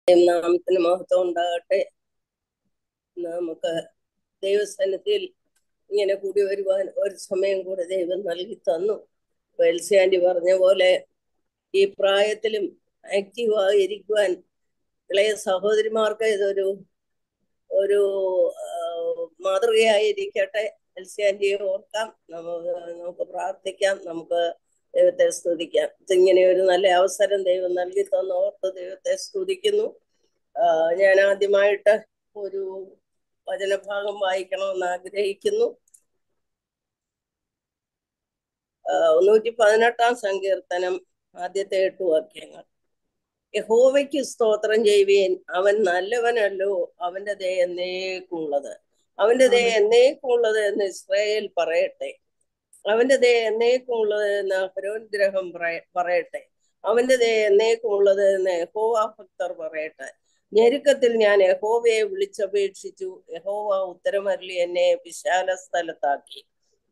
നാമത്തിന് മഹത്വം ഉണ്ടാകട്ടെ നമുക്ക് ദൈവസന്നിധിയിൽ ഇങ്ങനെ കൂടി വരുവാൻ ഒരു സമയം കൂടെ ദൈവം നൽകി തന്നു വെൽസി ആന്റി പറഞ്ഞ പോലെ ഈ പ്രായത്തിലും ആക്റ്റീവായി ഇരിക്കുവാൻ ഇളയ സഹോദരിമാർക്ക് ഇതൊരു ഒരു മാതൃകയായിരിക്കട്ടെ എൽസി ആന്റിയെ ഓർക്കാം നമുക്ക് നമുക്ക് പ്രാർത്ഥിക്കാം നമുക്ക് ദൈവത്തെ സ്തുതിക്കാം ഇങ്ങനെ ഒരു നല്ല അവസരം ദൈവം നൽകി തന്ന ഓർത്ത് ദൈവത്തെ സ്തുതിക്കുന്നു ഞാൻ ആദ്യമായിട്ട് ഒരു വചനഭാഗം വായിക്കണമെന്ന് ആഗ്രഹിക്കുന്നു നൂറ്റി പതിനെട്ടാം സങ്കീർത്തനം ആദ്യത്തെ എട്ട് വാക്യങ്ങൾ യഹോവയ്ക്ക് സ്തോത്രം ചെയ്യുവീൻ അവൻ നല്ലവനല്ലോ അവന്റെ ദയ എന്നേക്കുള്ളത് അവന്റെ ദയ എന്നേക്കുള്ളത് എന്ന് ഇസ്രായേൽ പറയട്ടെ അവന്റെ ദയ എന്നേക്കുള്ളത് എന്ന് ഹരോൻ ഗ്രഹം പറയട്ടെ അവന്റെ ദയ എന്നേക്കുള്ളത് എന്ന് യഹോവ ഭക്തർ പറയട്ടെ ഞെരുക്കത്തിൽ ഞാൻ യഹോവയെ വിളിച്ചപേക്ഷിച്ചു യഹോവ ഉത്തരമരളി എന്നെ വിശാല സ്ഥലത്താക്കി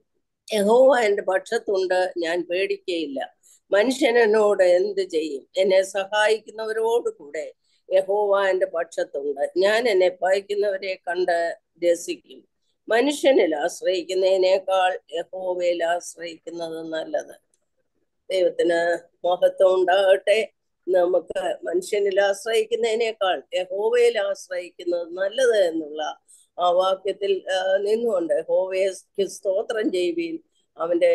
യഹോവ എന്റെ പക്ഷത്തുണ്ട് ഞാൻ പേടിക്കയില്ല മനുഷ്യൻ എന്നോട് എന്ത് ചെയ്യും എന്നെ സഹായിക്കുന്നവരോട് കൂടെ യഹോവ എന്റെ പക്ഷത്തുണ്ട് ഞാൻ എന്നെ പയക്കുന്നവരെ കണ്ട് രസിക്കും മനുഷ്യനിൽ ആശ്രയിക്കുന്നതിനേക്കാൾ യഹോവയിൽ ആശ്രയിക്കുന്നത് നല്ലത് ദൈവത്തിന് മഹത്വം ഉണ്ടാകട്ടെ നമുക്ക് മനുഷ്യനിൽ ആശ്രയിക്കുന്നതിനേക്കാൾ യഹോവയിൽ ആശ്രയിക്കുന്നത് നല്ലത് എന്നുള്ള ആ വാക്യത്തിൽ നിന്നുകൊണ്ട് യഹോവയെ സ്തോത്രം ചെയ്യുവീൻ അവന്റെ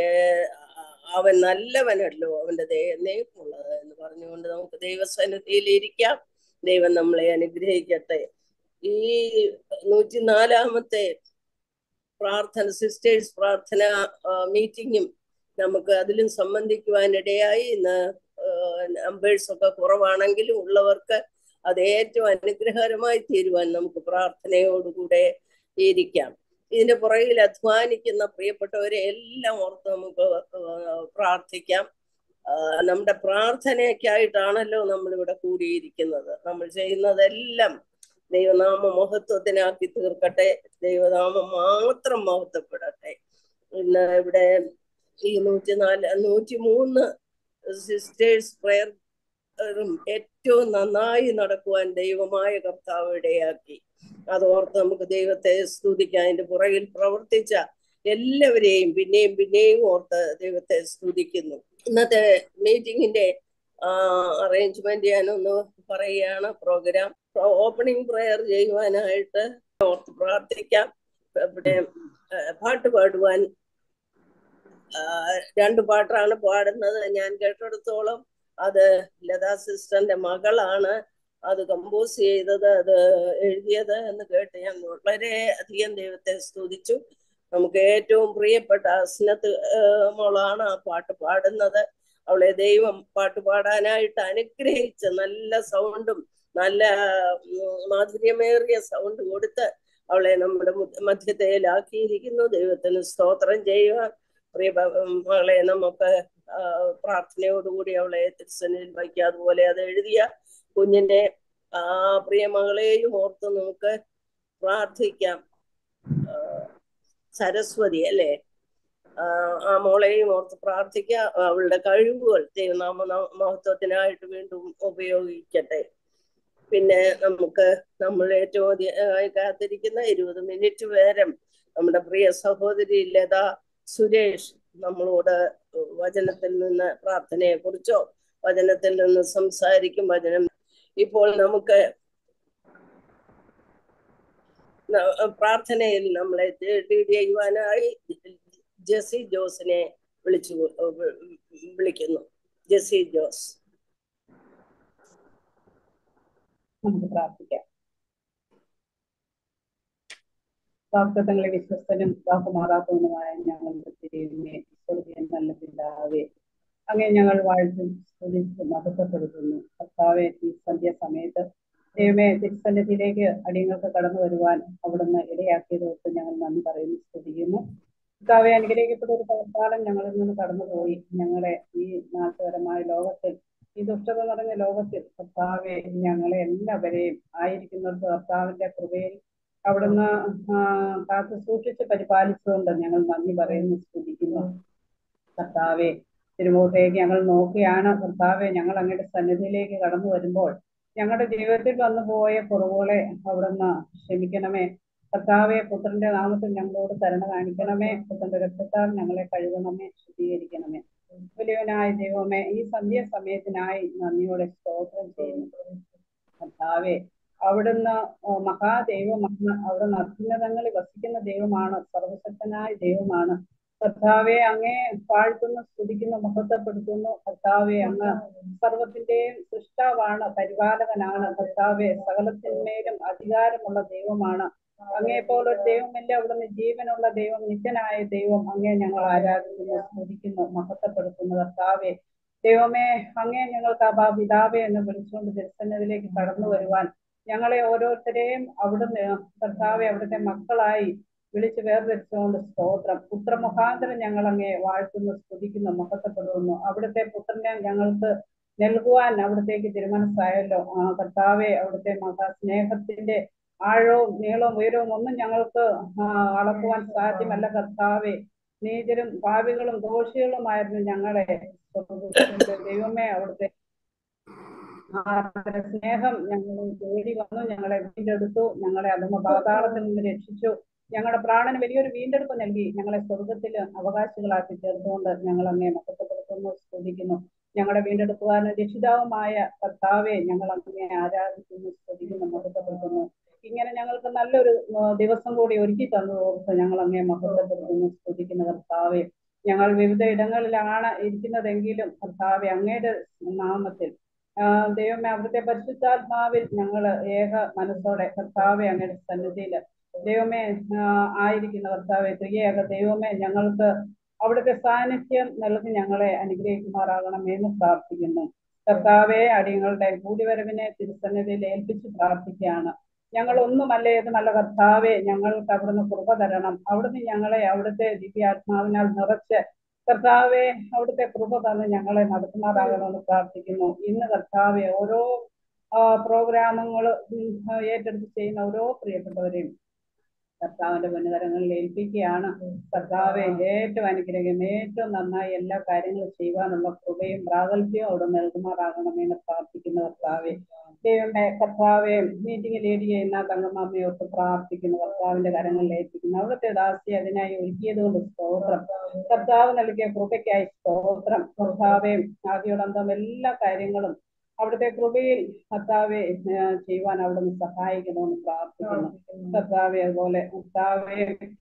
അവൻ നല്ലവനല്ലോ അവന്റെ ദയനേക്കുള്ളത് എന്ന് പറഞ്ഞുകൊണ്ട് നമുക്ക് ദൈവസന്നിധിയിൽ ഇരിക്കാം ദൈവം നമ്മളെ അനുഗ്രഹിക്കട്ടെ ഈ നൂറ്റിനാലാമത്തെ പ്രാർത്ഥന സിസ്റ്റേഴ്സ് പ്രാർത്ഥന മീറ്റിങ്ങും നമുക്ക് അതിലും സംബന്ധിക്കുവാനിടയായി ഇന്ന് നമ്പേഴ്സ് ഒക്കെ കുറവാണെങ്കിലും ഉള്ളവർക്ക് അത് ഏറ്റവും അനുഗ്രഹകരമായി തീരുവാൻ നമുക്ക് പ്രാർത്ഥനയോടുകൂടെ ഇരിക്കാം ഇതിന്റെ പുറകിൽ അധ്വാനിക്കുന്ന പ്രിയപ്പെട്ടവരെ എല്ലാം ഓർത്ത് നമുക്ക് പ്രാർത്ഥിക്കാം നമ്മുടെ പ്രാർത്ഥനയ്ക്കായിട്ടാണല്ലോ നമ്മൾ ഇവിടെ കൂടിയിരിക്കുന്നത് നമ്മൾ ചെയ്യുന്നതെല്ലാം ദൈവനാമ മഹത്വത്തിനാക്കി തീർക്കട്ടെ ദൈവനാമം മാത്രം മഹത്വപ്പെടട്ടെ ഇന്ന് ഇവിടെ ഈ നൂറ്റിനാല് നൂറ്റി മൂന്ന് സിസ്റ്റേഴ്സ് പ്രയർ ഏറ്റവും നന്നായി നടക്കുവാൻ ദൈവമായ കർത്താവ് ഇടയാക്കി അതോർത്ത് നമുക്ക് ദൈവത്തെ സ്തുതിക്കാം അതിന്റെ പുറകിൽ പ്രവർത്തിച്ച എല്ലാവരെയും പിന്നെയും പിന്നെയും ഓർത്ത് ദൈവത്തെ സ്തുതിക്കുന്നു ഇന്നത്തെ മീറ്റിങ്ങിന്റെ അറേഞ്ച്മെന്റ് ഞാനൊന്ന് പറയുകയാണ് പ്രോഗ്രാം ഓപ്പണിംഗ് പ്രെയർ ചെയ്യുവാനായിട്ട് ഓർത്ത് പ്രാർത്ഥിക്കാം ഇവിടെ പാട്ട് പാടുവാൻ രണ്ട് പാട്ടാണ് പാടുന്നത് ഞാൻ കേട്ടിടത്തോളം അത് ലതാ സിസ്റ്ററിന്റെ മകളാണ് അത് കമ്പോസ് ചെയ്തത് അത് എഴുതിയത് എന്ന് കേട്ട് ഞാൻ വളരെ അധികം ദൈവത്തെ സ്തുതിച്ചു നമുക്ക് ഏറ്റവും പ്രിയപ്പെട്ട അസ്നത്ത് മോളാണ് ആ പാട്ട് പാടുന്നത് അവളെ ദൈവം പാട്ട് പാടാനായിട്ട് അനുഗ്രഹിച്ച് നല്ല സൗണ്ടും നല്ല മാധുര്യമേറിയ സൗണ്ട് കൊടുത്ത് അവളെ നമ്മുടെ മധ്യതയിലാക്കിയിരിക്കുന്നു ദൈവത്തിന് സ്തോത്രം ചെയ്യുക പ്രിയ മകളെ നമുക്ക് പ്രാർത്ഥനയോടുകൂടി അവളെ തിരുസനിൽ വയ്ക്കുക അതുപോലെ അത് എഴുതിയ കുഞ്ഞിന്റെ ആ പ്രിയ മകളെയും ഓർത്ത് നമുക്ക് പ്രാർത്ഥിക്കാം സരസ്വതി അല്ലേ ആ മോളെയും ഓർത്ത് പ്രാർത്ഥിക്കുക അവളുടെ കഴിവുകൾ ദൈവനാമ മഹത്വത്തിനായിട്ട് വീണ്ടും ഉപയോഗിക്കട്ടെ പിന്നെ നമുക്ക് നമ്മൾ ഏറ്റവും അധികമായി കാത്തിരിക്കുന്ന ഇരുപത് മിനിറ്റ് നേരം നമ്മുടെ പ്രിയ സഹോദരി ലത സുരേഷ് നമ്മളോട് വചനത്തിൽ നിന്ന് പ്രാർത്ഥനയെ കുറിച്ചോ വചനത്തിൽ നിന്ന് സംസാരിക്കും വചനം ഇപ്പോൾ നമുക്ക് പ്രാർത്ഥനയിൽ നമ്മളെ ലീഡ് ചെയ്യുവാനായി ജെസി ജോസിനെ വിളിച്ചു വിളിക്കുന്നു ജെസി ജോസ് നമുക്ക് പ്രാർത്ഥിക്കാം വാക്തത്വങ്ങളെ വിശ്വസ്തനും വാക്കുമാറാത്തവനുമായ ഞങ്ങളുടെ തിരുവിനെ സ്വർഗീയൻ നല്ല പിതാവേ അങ്ങനെ ഞങ്ങൾ വാഴ്ത്തും സ്തുതിച്ച് മഹത്വപ്പെടുത്തുന്നു കർത്താവെ ഈ സന്ധ്യാസമയത്ത് ദൈവമേ തിരുസന്നിധിയിലേക്ക് അടിയങ്ങൾക്ക് കടന്നു വരുവാൻ അവിടുന്ന് ഇടയാക്കിയതൊക്കെ ഞങ്ങൾ നന്ദി പറയുന്നു സ്തുതിക്കുന്നു കർത്താവെ അനുഗ്രഹിക്കപ്പെട്ട ഒരു കാലം ഞങ്ങളിൽ നിന്ന് കടന്നുപോയി ഞങ്ങളെ ഈ നാട്ടുപരമായ ലോകത്തിൽ ഈ ദുഷ്ടത നിറഞ്ഞ ലോകത്തിൽ കർത്താവെ ഞങ്ങളെ എല്ലാവരെയും ആയിരിക്കുന്നവർക്ക് കർത്താവിന്റെ കൃപയിൽ അവിടുന്ന് കാത്തു സൂക്ഷിച്ച് പരിപാലിച്ചുകൊണ്ട് ഞങ്ങൾ നന്ദി പറയുന്നു സ്തുതിക്കുന്നു കർത്താവെ തിരുമുഖത്തേക്ക് ഞങ്ങൾ നോക്കിയാണ് കർത്താവെ ഞങ്ങൾ അങ്ങയുടെ സന്നിധിയിലേക്ക് കടന്നു വരുമ്പോൾ ഞങ്ങളുടെ ജീവിതത്തിൽ വന്നു പോയ കുറവുകളെ അവിടുന്ന് ക്ഷമിക്കണമേ കർത്താവെ പുത്രന്റെ നാമത്തിൽ ഞങ്ങളോട് കരുണ കാണിക്കണമേ പുത്രന്റെ രക്തത്താൽ ഞങ്ങളെ കഴുകണമേ ശുദ്ധീകരിക്കണമേ വലിയവനായ ദൈവമേ ഈ സന്ധ്യ സമയത്തിനായി നന്ദിയോടെ സ്തോത്രം ചെയ്യുന്നു കർത്താവെ അവിടുന്ന് മഹാദൈവമാണ് അവിടുന്ന് അത്യുന്നതങ്ങളിൽ വസിക്കുന്ന ദൈവമാണ് സർവശക്തനായ ദൈവമാണ് കർത്താവെ അങ്ങേ പാഴ്ത്തുന്നു സ്തുതിക്കുന്നു മഹത്വപ്പെടുത്തുന്നു കർത്താവെ അങ്ങ് സർവത്തിന്റെയും സൃഷ്ടാവാണ് പരിപാലകനാണ് കർത്താവെ സകലത്തിന്മേലും അധികാരമുള്ള ദൈവമാണ് അങ്ങേ പോലെ ദൈവമില്ല അവിടുന്ന് ജീവനുള്ള ദൈവം നിത്യനായ ദൈവം അങ്ങേ ഞങ്ങൾ ആരാധിക്കുന്നു സ്തുതിക്കുന്നു മഹത്വപ്പെടുത്തുന്നു കർത്താവെ ദൈവമേ അങ്ങേ ഞങ്ങൾക്ക് അബാ പിതാവെ എന്ന് വിളിച്ചുകൊണ്ട് ദർശനത്തിലേക്ക് കടന്നു വരുവാൻ ഞങ്ങളെ ഓരോരുത്തരെയും അവിടുന്ന് കർത്താവെ അവിടുത്തെ മക്കളായി വിളിച്ച് വേർതിരിച്ചുകൊണ്ട് സ്തോത്രം പുത്രമുഖാന്തരം ഞങ്ങൾ അങ്ങേ വാഴ്ത്തുന്നു സ്തുതിക്കുന്നു മഹത്വപ്പെടുത്തുന്നു അവിടുത്തെ പുത്രനെ ഞങ്ങൾക്ക് നൽകുവാൻ അവിടത്തേക്ക് തിരുമനസ്സായല്ലോ ആ കർത്താവെ അവിടുത്തെ മഹാ സ്നേഹത്തിന്റെ ആഴവും നീളവും ഉയരവും ഒന്നും ഞങ്ങൾക്ക് അളക്കുവാൻ സാധ്യമല്ല കർത്താവെ നീചരും പാവികളും ദോഷികളുമായിരുന്നു ഞങ്ങളെ ദൈവമേ അവിടുത്തെ സ്നേഹം ഞങ്ങളെ തേടി വന്നു ഞങ്ങളെ വീണ്ടെടുത്തു ഞങ്ങളെ അധമ പാതാളത്തിൽ നിന്ന് രക്ഷിച്ചു ഞങ്ങളുടെ പ്രാണന് വലിയൊരു വീണ്ടെടുപ്പ് നൽകി ഞങ്ങളെ സ്വർഗത്തിൽ അവകാശികളാക്കി ചേർത്തുകൊണ്ട് ഞങ്ങൾ അങ്ങേ മഹത്വപ്പെടുത്തുന്നു സ്തുതിക്കുന്നു ഞങ്ങളുടെ വീണ്ടെടുക്കുവാനും രക്ഷിതാവുമായ കർത്താവെ ഞങ്ങൾ അങ്ങേ ആരാധിക്കുന്നു സ്തുതിക്കുന്നു മഹത്വപ്പെടുത്തുന്നു ഇങ്ങനെ ഞങ്ങൾക്ക് നല്ലൊരു ദിവസം കൂടി ഒരുക്കി തന്നു ഓർത്ത് ഞങ്ങൾ അങ്ങേ മഹത്വപ്പെടുത്തുന്നു സ്തുതിക്കുന്ന കർത്താവെ ഞങ്ങൾ വിവിധ ഇടങ്ങളിലാണ് ഇരിക്കുന്നതെങ്കിലും കർത്താവെ അങ്ങയുടെ നാമത്തിൽ ദൈവമേ അവിടുത്തെ പരിശുദ്ധാത്മാവിൽ ഞങ്ങൾ ഏക മനസ്സോടെ കർത്താവെ അങ്ങയുടെ സന്നിധിയിൽ ദൈവമേ ആയിരിക്കുന്ന കർത്താവെ ത്രിയേക ദൈവമേ ഞങ്ങൾക്ക് അവിടുത്തെ സാന്നിധ്യം നൽകി ഞങ്ങളെ അനുഗ്രഹിക്കുമാറാകണമെന്ന് പ്രാർത്ഥിക്കുന്നു കർത്താവെ അടിയങ്ങളുടെ കൂടിവരവിനെ തിരുസന്നിധിയിൽ ഏൽപ്പിച്ച് പ്രാർത്ഥിക്കുകയാണ് ഞങ്ങൾ ഒന്നുമല്ല ഏത് നല്ല കർത്താവെ ഞങ്ങൾക്ക് അവിടുന്ന് കൃപ തരണം അവിടുന്ന് ഞങ്ങളെ അവിടുത്തെ ദിവ്യാത്മാവിനാൽ നിറച്ച് കർത്താവെ അവിടുത്തെ കൃപ തന്ന് ഞങ്ങളെ നടത്തുമാറാകണമെന്ന് പ്രാർത്ഥിക്കുന്നു ഇന്ന് കർത്താവെ ഓരോ പ്രോഗ്രാമുകൾ ഏറ്റെടുത്ത് ചെയ്യുന്ന ഓരോ പ്രിയപ്പെട്ടവരെയും കർത്താവിന്റെ മുൻകരങ്ങളിൽ ഏൽപ്പിക്കുകയാണ് കർത്താവെ ഏറ്റവും അനുഗ്രഹം ഏറ്റവും നന്നായി എല്ലാ കാര്യങ്ങളും ചെയ്യുവാനുള്ള കൃപയും പ്രാഗൽഭ്യവും അവിടെ നൽകുമാറാകണമെന്ന് പ്രാർത്ഥിക്കുന്ന കർത്താവെ ദൈവമേ കർത്താവെ മീറ്റിംഗ് ലീഡ് ചെയ്യുന്ന തങ്കമ്മയോർത്ത് പ്രാർത്ഥിക്കുന്നു കർത്താവിന്റെ കരങ്ങളിൽ ഏൽപ്പിക്കുന്നു അവിടുത്തെ ദാസി അതിനായി ഒരുക്കിയത് കൊണ്ട് സ്തോത്രം കർത്താവ് നൽകിയ കൃപയ്ക്കായി സ്തോത്രം കർത്താവെ ആദ്യോടന്തം എല്ലാ കാര്യങ്ങളും അവിടുത്തെ കൃപയിൽ കർത്താവെ ചെയ്യുവാൻ അവിടുന്ന് സഹായിക്കണമെന്ന് പ്രാർത്ഥിക്കുന്നു കർത്താവെ അതുപോലെ കർത്താവെ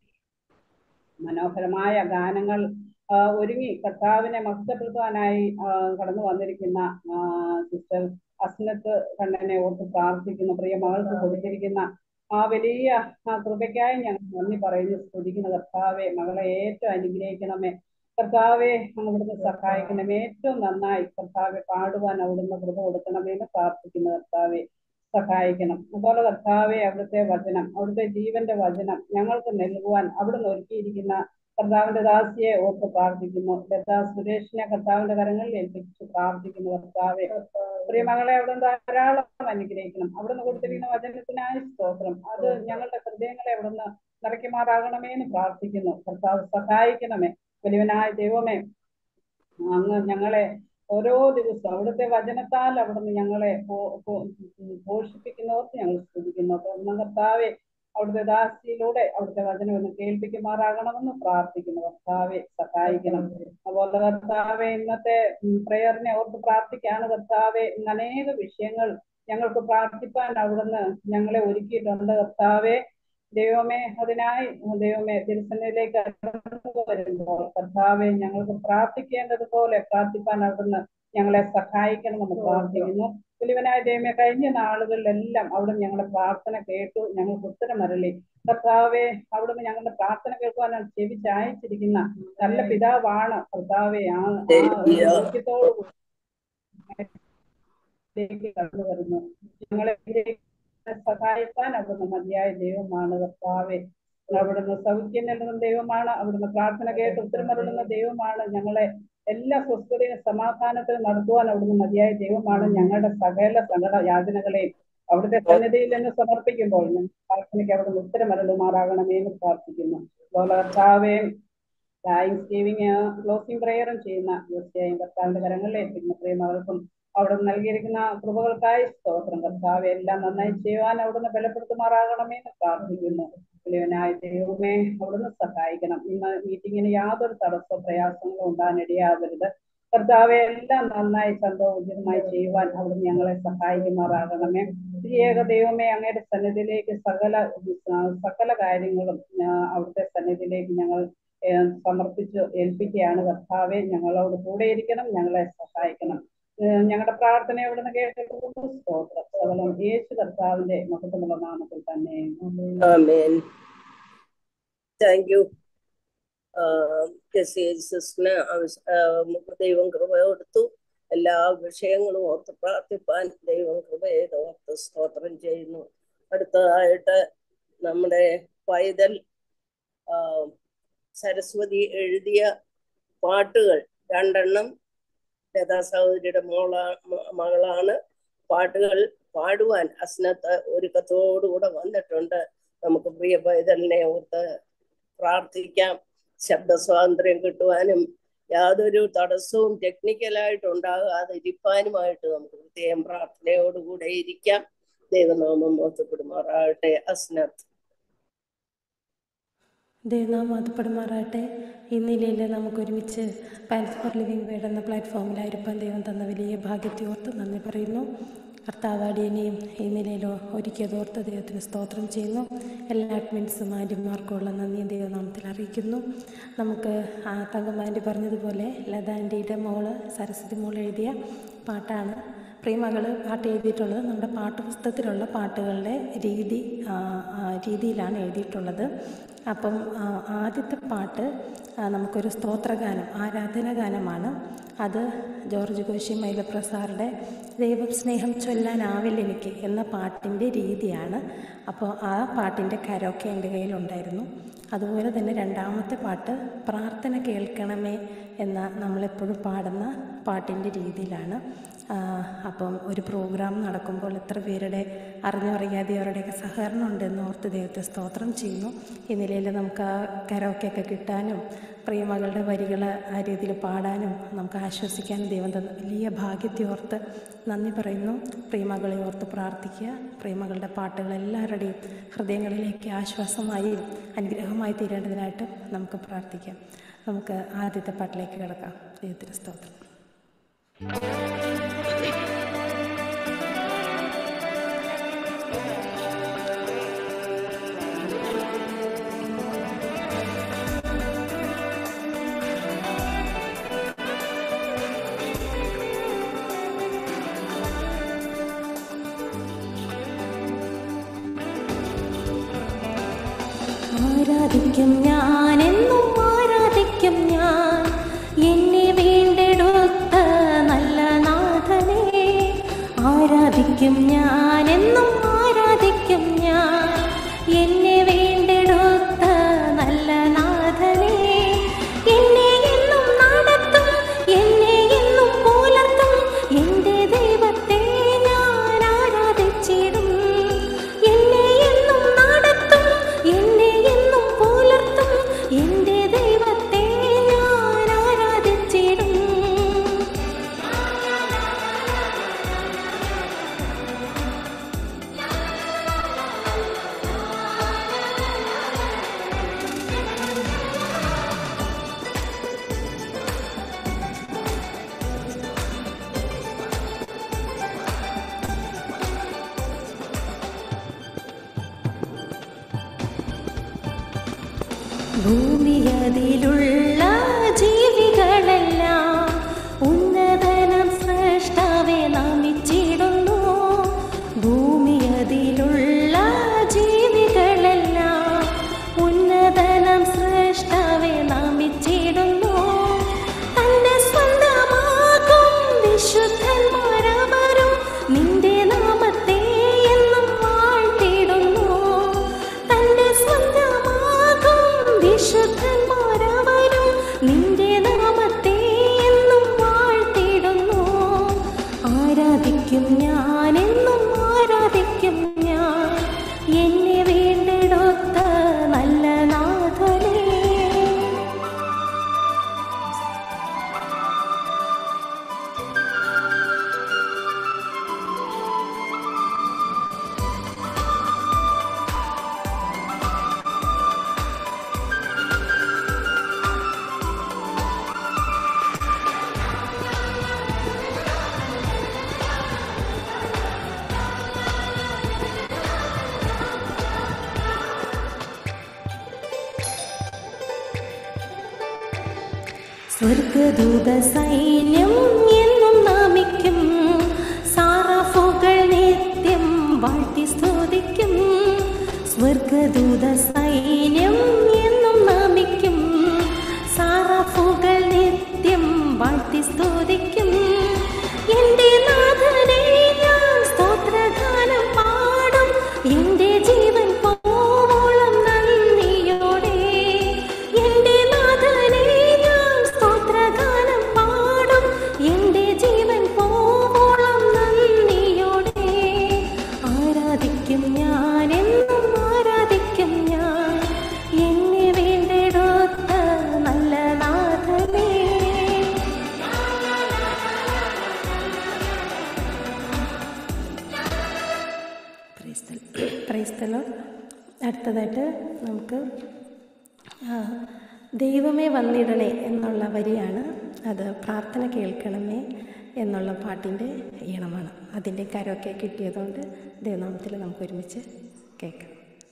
മനോഹരമായ ഗാനങ്ങൾ ഒരുങ്ങി കർത്താവിനെ മഹത്വപ്പെടുത്തുവാനായി കടന്നു വന്നിരിക്കുന്ന സിസ്റ്റർ അസ്നത്ത് കണ്ണനെ ഓർത്ത് പ്രാർത്ഥിക്കുന്നു പ്രിയ മകൾക്ക് കൊടുത്തിരിക്കുന്ന ആ വലിയ കൃപയ്ക്കായി ഞങ്ങൾ നന്ദി പറയുന്നു സ്തുതിക്കുന്ന കർത്താവെ മകളെ ഏറ്റവും അനുഗ്രഹിക്കണമേ കർത്താവെ അവിടുന്ന് സഹായിക്കണമേ ഏറ്റവും നന്നായി കർത്താവെ പാടുവാൻ അവിടുന്ന് കൃപ കൊടുക്കണമെന്ന് പ്രാർത്ഥിക്കുന്ന കർത്താവെ സഹായിക്കണം അതുപോലെ കർത്താവെ അവിടുത്തെ വചനം അവിടുത്തെ ജീവന്റെ വചനം ഞങ്ങൾക്ക് നൽകുവാൻ അവിടുന്ന് ഒരുക്കിയിരിക്കുന്ന കർത്താവിന്റെ ദാസിയെ ഓർത്ത് പ്രാർത്ഥിക്കുന്നു ലതാ സുരേഷിനെ കർത്താവിന്റെ കരങ്ങളിൽ ഏൽപ്പിച്ച് പ്രാർത്ഥിക്കുന്നു കർത്താവെ പ്രിയമകളെ അവിടെ ധാരാളം അനുഗ്രഹിക്കണം അവിടുന്ന് കൊടുത്തിരിക്കുന്ന വചനത്തിനായി സ്തോത്രം അത് ഞങ്ങളുടെ ഹൃദയങ്ങളെ അവിടുന്ന് നിറയ്ക്കുമാറാകണമേ എന്ന് പ്രാർത്ഥിക്കുന്നു കർത്താവ് സഹായിക്കണമേ വലിയവനായ ദൈവമേ അങ്ങ് ഞങ്ങളെ ഓരോ ദിവസവും അവിടുത്തെ വചനത്താൽ അവിടുന്ന് ഞങ്ങളെ പോഷിപ്പിക്കുന്നവർക്ക് ഞങ്ങൾ സ്തുതിക്കുന്നു ഒന്നാം കർത്താവെ അവിടുത്തെ ദാസിയിലൂടെ അവിടുത്തെ വചനം ഒന്ന് കേൾപ്പിക്കുമാറാകണമെന്ന് പ്രാർത്ഥിക്കുന്നു കർത്താവെ സഹായിക്കണം അതുപോലെ കർത്താവെ ഇന്നത്തെ പ്രയറിനെ ഓർത്ത് പ്രാർത്ഥിക്കാണ് കർത്താവെ ഇന്ന് അനേക വിഷയങ്ങൾ ഞങ്ങൾക്ക് പ്രാർത്ഥിപ്പാൻ അവിടുന്ന് ഞങ്ങളെ ഒരുക്കിയിട്ടുണ്ട് കർത്താവെ ദൈവമേ അതിനായി ദൈവമേ തിരുസന്നിധിയിലേക്ക് കടന്നു വരുമ്പോൾ കർത്താവെ ഞങ്ങൾക്ക് പ്രാർത്ഥിക്കേണ്ടതുപോലെ പ്രാർത്ഥിപ്പാൻ അവിടുന്ന് ഞങ്ങളെ സഹായിക്കണമെന്ന് പ്രാർത്ഥിക്കുന്നു വലിയവനായ ദൈവമേ കഴിഞ്ഞ നാളുകളിലെല്ലാം അവിടുന്ന് ഞങ്ങളുടെ പ്രാർത്ഥന കേട്ടു ഞങ്ങൾക്ക് ഉത്തരമരളി കർത്താവെ അവിടുന്ന് ഞങ്ങളുടെ പ്രാർത്ഥന കേൾക്കുവാനാണ് ചെവി ചായച്ചിരിക്കുന്ന നല്ല പിതാവാണ് കർത്താവെ ആ യോഗ്യത്തോടു കടന്നു വരുന്നു ഞങ്ങളെ സഹായിക്കാൻ അവിടുന്ന് മതിയായ ദൈവമാണ് കർത്താവെ അവിടുന്ന് സൗഖ്യം നൽകുന്ന ദൈവമാണ് അവിടുന്ന് പ്രാർത്ഥന കേട്ട് ഉത്തരമരുളുന്ന ദൈവമാണ് ഞങ്ങളെ എല്ലാ സ്വസ്ഥതയും സമാധാനത്തിലും നടത്തുവാൻ അവിടുന്ന് മതിയായ ദൈവമാണ് ഞങ്ങളുടെ സകല സകല യാതനകളെയും അവിടുത്തെ സന്നിധിയിൽ നിന്ന് സമർപ്പിക്കുമ്പോൾ പ്രാർത്ഥനയ്ക്ക് അവിടുന്ന് ഉത്തരമരുളുമാറാകണമേ എന്ന് പ്രാർത്ഥിക്കുന്നു അതുപോലെ കർത്താവെ താങ്ക്സ് ഗിവിങ് ക്ലോസിംഗ് പ്രയറും ചെയ്യുന്ന തീർച്ചയായും കർത്താവിന്റെ കരങ്ങളിലേൽപ്പിക്കുന്ന പ്രിയമകൾക്കും അവിടെ നൽകിയിരിക്കുന്ന കൃപകൾക്കായി സ്തോത്രം കർത്താവ് എല്ലാം നന്നായി ചെയ്യുവാൻ അവിടുന്ന് ബലപ്പെടുത്തുമാറാകണമേ എന്ന് പ്രാർത്ഥിക്കുന്നു വലിയവനായ ദൈവമേ അവിടുന്ന് സഹായിക്കണം ഇന്ന് മീറ്റിങ്ങിന് യാതൊരു തടസ്സമോ പ്രയാസങ്ങളോ ഉണ്ടാകാനിടയാകരുത് കർത്താവെ എല്ലാം നന്നായി സന്തോഷമായി ചെയ്യുവാൻ അവിടുന്ന് ഞങ്ങളെ സഹായിക്കുമാറാകണമേ ഏക ദൈവമേ അങ്ങയുടെ സന്നിധിയിലേക്ക് സകല സകല കാര്യങ്ങളും അവിടുത്തെ സന്നിധിയിലേക്ക് ഞങ്ങൾ സമർപ്പിച്ച് ഏൽപ്പിക്കുകയാണ് കർത്താവെ ഞങ്ങളോട് കൂടെ ഇരിക്കണം ഞങ്ങളെ സഹായിക്കണം ഞങ്ങളുടെ പ്രാർത്ഥന എവിടുന്ന് കേട്ടിട്ടുണ്ട് സ്തോത്രം സകലം യേശു കർത്താവിന്റെ മഹത്വമുള്ള നാമത്തിൽ തന്നെ ആമേൻ താങ്ക് യു സിസ്റ്ററിന് ദൈവം കൃപ കൊടുത്തു എല്ലാ വിഷയങ്ങളും ഓർത്ത് പ്രാർത്ഥിപ്പാൻ ദൈവം കൃപയെ ഓർത്ത് സ്തോത്രം ചെയ്യുന്നു അടുത്തതായിട്ട് നമ്മുടെ പൈതൽ സരസ്വതി എഴുതിയ പാട്ടുകൾ രണ്ടെണ്ണം ലതാ സഹോദരിയുടെ മോളാ മകളാണ് പാട്ടുകൾ പാടുവാൻ അസ്നത്ത് ഒരുക്കത്തോടുകൂടെ വന്നിട്ടുണ്ട് നമുക്ക് പ്രിയ പൈതലിനെ ഓർത്ത് പ്രാർത്ഥിക്കാം ശബ്ദ സ്വാതന്ത്ര്യം കിട്ടുവാനും യാതൊരു തടസ്സവും ടെക്നിക്കലായിട്ട് ഉണ്ടാകാതെ ഇരിപ്പാനുമായിട്ട് നമുക്ക് പ്രത്യേകം പ്രാർത്ഥനയോടുകൂടെ ഇരിക്കാം ദൈവനാമം മോത്തപ്പെടുമാറാകട്ടെ അസ്നത്ത് ദൈവനാമം അതുപ്പെടുമാറാട്ടെ ഈ നിലയിൽ നമുക്കൊരുമിച്ച് പാൻസ് ഫോർ ലിവിങ് വേഡ് എന്ന പ്ലാറ്റ്ഫോമിലായിരിക്കാൻ ദൈവം തന്ന വലിയ ഭാഗ്യത്തെ ഓർത്ത് നന്ദി പറയുന്നു കർത്താവാടിയനെയും ഈ നിലയിൽ ഒരുക്കിയതോർത്ത് ദൈവത്തിന് സ്തോത്രം ചെയ്യുന്നു എല്ലാ അഡ്മിൻസും ആൻറ്റിമാർക്കുമുള്ള നന്ദി ദൈവനാമത്തിൽ അറിയിക്കുന്നു നമുക്ക് ആ തങ്കമാൻറ്റി പറഞ്ഞതുപോലെ ലതാൻറ്റിയുടെ മോള് സരസ്വതി മോൾ എഴുതിയ പാട്ടാണ് പ്രിയമകൾ പാട്ട് എഴുതിയിട്ടുള്ളത് നമ്മുടെ പാഠപുസ്തകത്തിലുള്ള പാട്ടുകളുടെ രീതി രീതിയിലാണ് എഴുതിയിട്ടുള്ളത് അപ്പം ആദ്യത്തെ പാട്ട് നമുക്കൊരു സ്തോത്രഗാനം ആരാധനഗാനമാണ് അത് ജോർജ് കോശി മൈലപ്രസാറുടെ ദൈവം സ്നേഹം ചൊല്ലാനാവില്ല എനിക്ക് എന്ന പാട്ടിൻ്റെ രീതിയാണ് അപ്പോൾ ആ പാട്ടിൻ്റെ കരോക്കെ എൻ്റെ കയ്യിലുണ്ടായിരുന്നു അതുപോലെ തന്നെ രണ്ടാമത്തെ പാട്ട് പ്രാർത്ഥന കേൾക്കണമേ എന്ന നമ്മളെപ്പോഴും പാടുന്ന പാട്ടിൻ്റെ രീതിയിലാണ് അപ്പം ഒരു പ്രോഗ്രാം നടക്കുമ്പോൾ എത്ര പേരുടെ അറിഞ്ഞറിയാതെ അവരുടെയൊക്കെ സഹകരണം ഉണ്ടെന്ന് ഓർത്ത് ദൈവത്തെ സ്തോത്രം ചെയ്യുന്നു ഈ നിലയിൽ നമുക്ക് ആ കരോക്കെയൊക്കെ കിട്ടാനും പ്രിയമകളുടെ വരികൾ ആ രീതിയിൽ പാടാനും നമുക്ക് ആശ്വസിക്കാനും ദൈവം തന്ന വലിയ ഭാഗ്യത്തെ ഓർത്ത് നന്ദി പറയുന്നു പ്രിയമകളെ ഓർത്ത് പ്രാർത്ഥിക്കുക പ്രിയമകളുടെ പാട്ടുകൾ എല്ലാവരുടെയും ഹൃദയങ്ങളിലേക്ക് ആശ്വാസമായി അനുഗ്രഹമായി തീരേണ്ടതിനായിട്ട് നമുക്ക് പ്രാർത്ഥിക്കാം നമുക്ക് ആദ്യത്തെ പാട്ടിലേക്ക് കിടക്കാം ദൈവത്തിന് സ്തോത്രം ആരാധിക്കും ഞാൻ എന്നും ആരാധിക്കും ഞാൻ എന്നെ വീണ്ടെടുത്ത നല്ല നാഥനെ ആരാധിക്കും ഞാൻ എന്നും ആരാധിക്കും ഞാൻ എന്നെ വീണ്ടെടുത്ത നല്ല നാഥനെ എന്നെ എന്നും നടത്തും എന്നെ എന്നും പുലർത്തും എൻ്റെ ദൈവത്തെ ഞാൻ ആരാധിച്ചിടും എന്നെ എന്നും നടത്തും എന്നെ എന്നും പുലർത്തും എൻ്റെ ദൈവത്തെ ഞാൻ ആരാധിച്ചിടും ഭൂമിയതിലുള്ള ജീവികളെല്ലാം ഉന്നതനം സൃഷ്ടാവെ നമിച്ചിടുന്നു ഭൂമിയതിലുള്ള ജീവികളെല്ലാം ഉന്നതനം സൃഷ്ടാവെ നമിച്ചിടുന്നു തന്റെ സ്വന്തമാകും വിശുദ്ധന്മാരവരും നിന്റെ നാമത്തെ എന്നും വാഴ്ത്തിടുന്നു തന്റെ സ്വന്തമാകും വിശുദ്ധന്മാരവരും സ്വർഗദൂത സൈന്യം എന്നും നാമിക്കും സാറാഫുകൾ നിത്യം വാഴ്ത്തി സ്തുതിക്കും സ്വർഗദൂത സൈന്യം എന്നും നാമിക്കും സാറാഫുകൾ നിത്യം വാഴ്ത്തി സ്തുതിക്കും എൻ്റെ നാഥനെ ഞാൻ സ്തോത്രഗാനം പാടും എൻ്റെ ജീവൻ പോവോളം നന്ദിയോടെ എൻ്റെ നാഥനെ ഞാൻ സ്തോത്രഗാനം പാടും എൻ്റെ ജീവൻ പോവോളം നന്ദിയോടെ ആരാധിക്കും ഞാൻ എന്നും ആരാധിക്കും ഞാൻ എന്നെ വേണ്ടെടുത്ത നല്ല നാഥനെ ക്രൈസ്തലോ അടുത്തതായിട്ട് നമുക്ക് ആ, ദൈവമേ വന്നിടണേ എന്നുള്ള വരിയാണ് അത് പ്രാർത്ഥന കേൾക്കണമേ എന്നുള്ള പാട്ടിൻ്റെ ഈണമാണ് അതിൻ്റെ കരമൊക്കെ കിട്ടിയതുകൊണ്ട് ദൈവനാമത്തിൽ നമുക്ക് ഒരുമിച്ച് കേൾക്കാം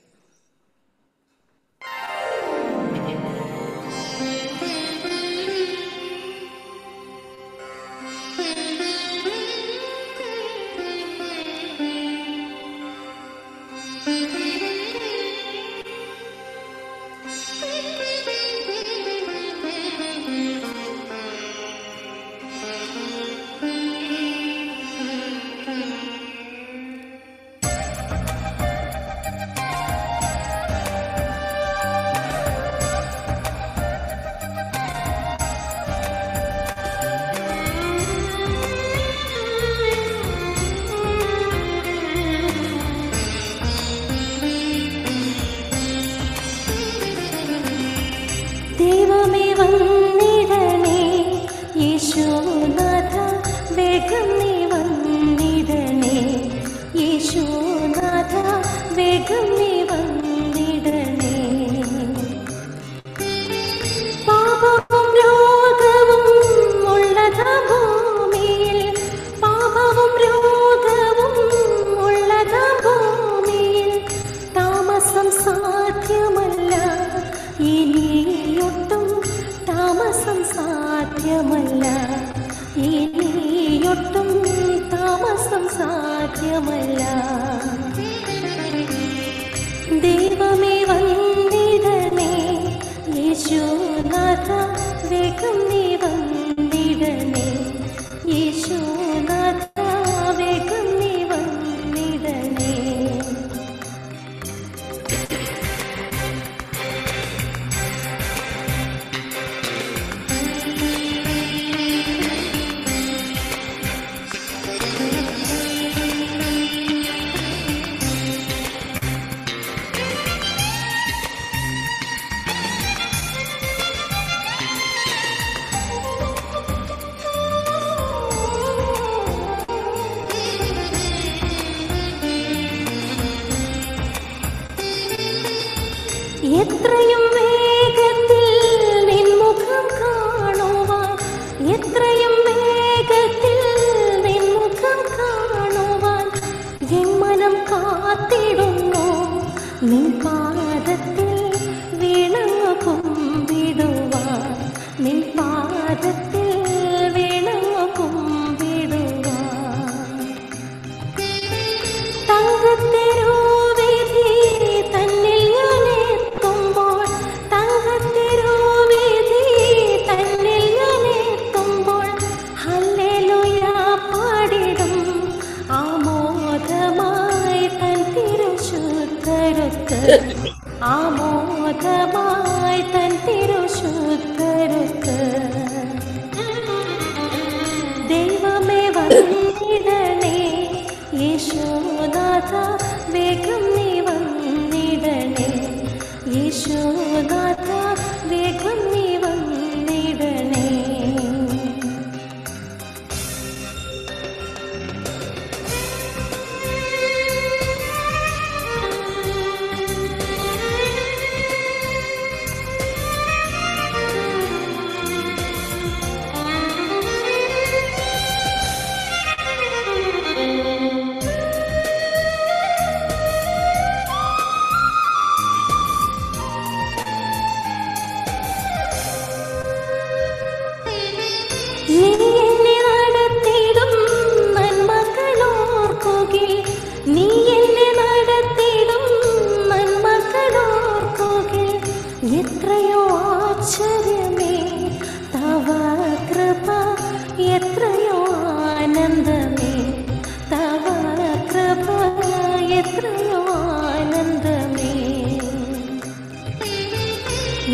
ദൈവമേ വന്നിടണേ യേശുനാഥ വേഗം നീ വന്നിടണേ യേശുനാഥ വേഗം നീ വന്നിടണേ പാപവും രോഗവും ഉള്ളതാ ഭൂമിയിൽ പാപവും രോഗവും ഉള്ളതാ ഭൂമിയിൽ താമസം സാധ്യമല്ല ഇനിയൊട്ടും താമസം സാധ്യമല്ല ഇനിയൊട്ടും താമസം സാധ്യമല്ല ദൈവമേ വന്നിടണേ യേശുനാഥ വേഗം നീ വന്നിടണേ യേശുനാഥ വേഗം നീ വന്നിടണേ എത്രയും വേഗത്തിൽ നിൻമുഖം കാണുവാൻ എത്രയും വേഗത്തിൽ നിൻമുഖം കാണുവാൻ എൻ മനം കാത്തിടുന്നു നിൻ പാദത്തിൽ വീണങ്ങു കുമ്പിടുവാൻ നിൻ പാദത്തിൽ വീണങ്ങു കുമ്പിടുവാൻ തങ്കത്തെരുവീഥി തന്നിൽ ഞാൻ എത്തുമ്പോൾ തങ്കത്തെരുവീഥി തന്നിൽ ഞാൻ എത്തുമ്പോൾ ഹല്ലേലൂയ പാടിടും ആമോദമായി തൻ തിരുശുദ്ധരുത്ത് ആമോദമായി തൻ തിരുശുദ്ധരുത്ത് ദൈവമേ വന്നിടണേ യേശോനാഥ വേഗം നീ വന്നിടണേ യേശോനാഥ വേഗം നീ വന്നിടണേ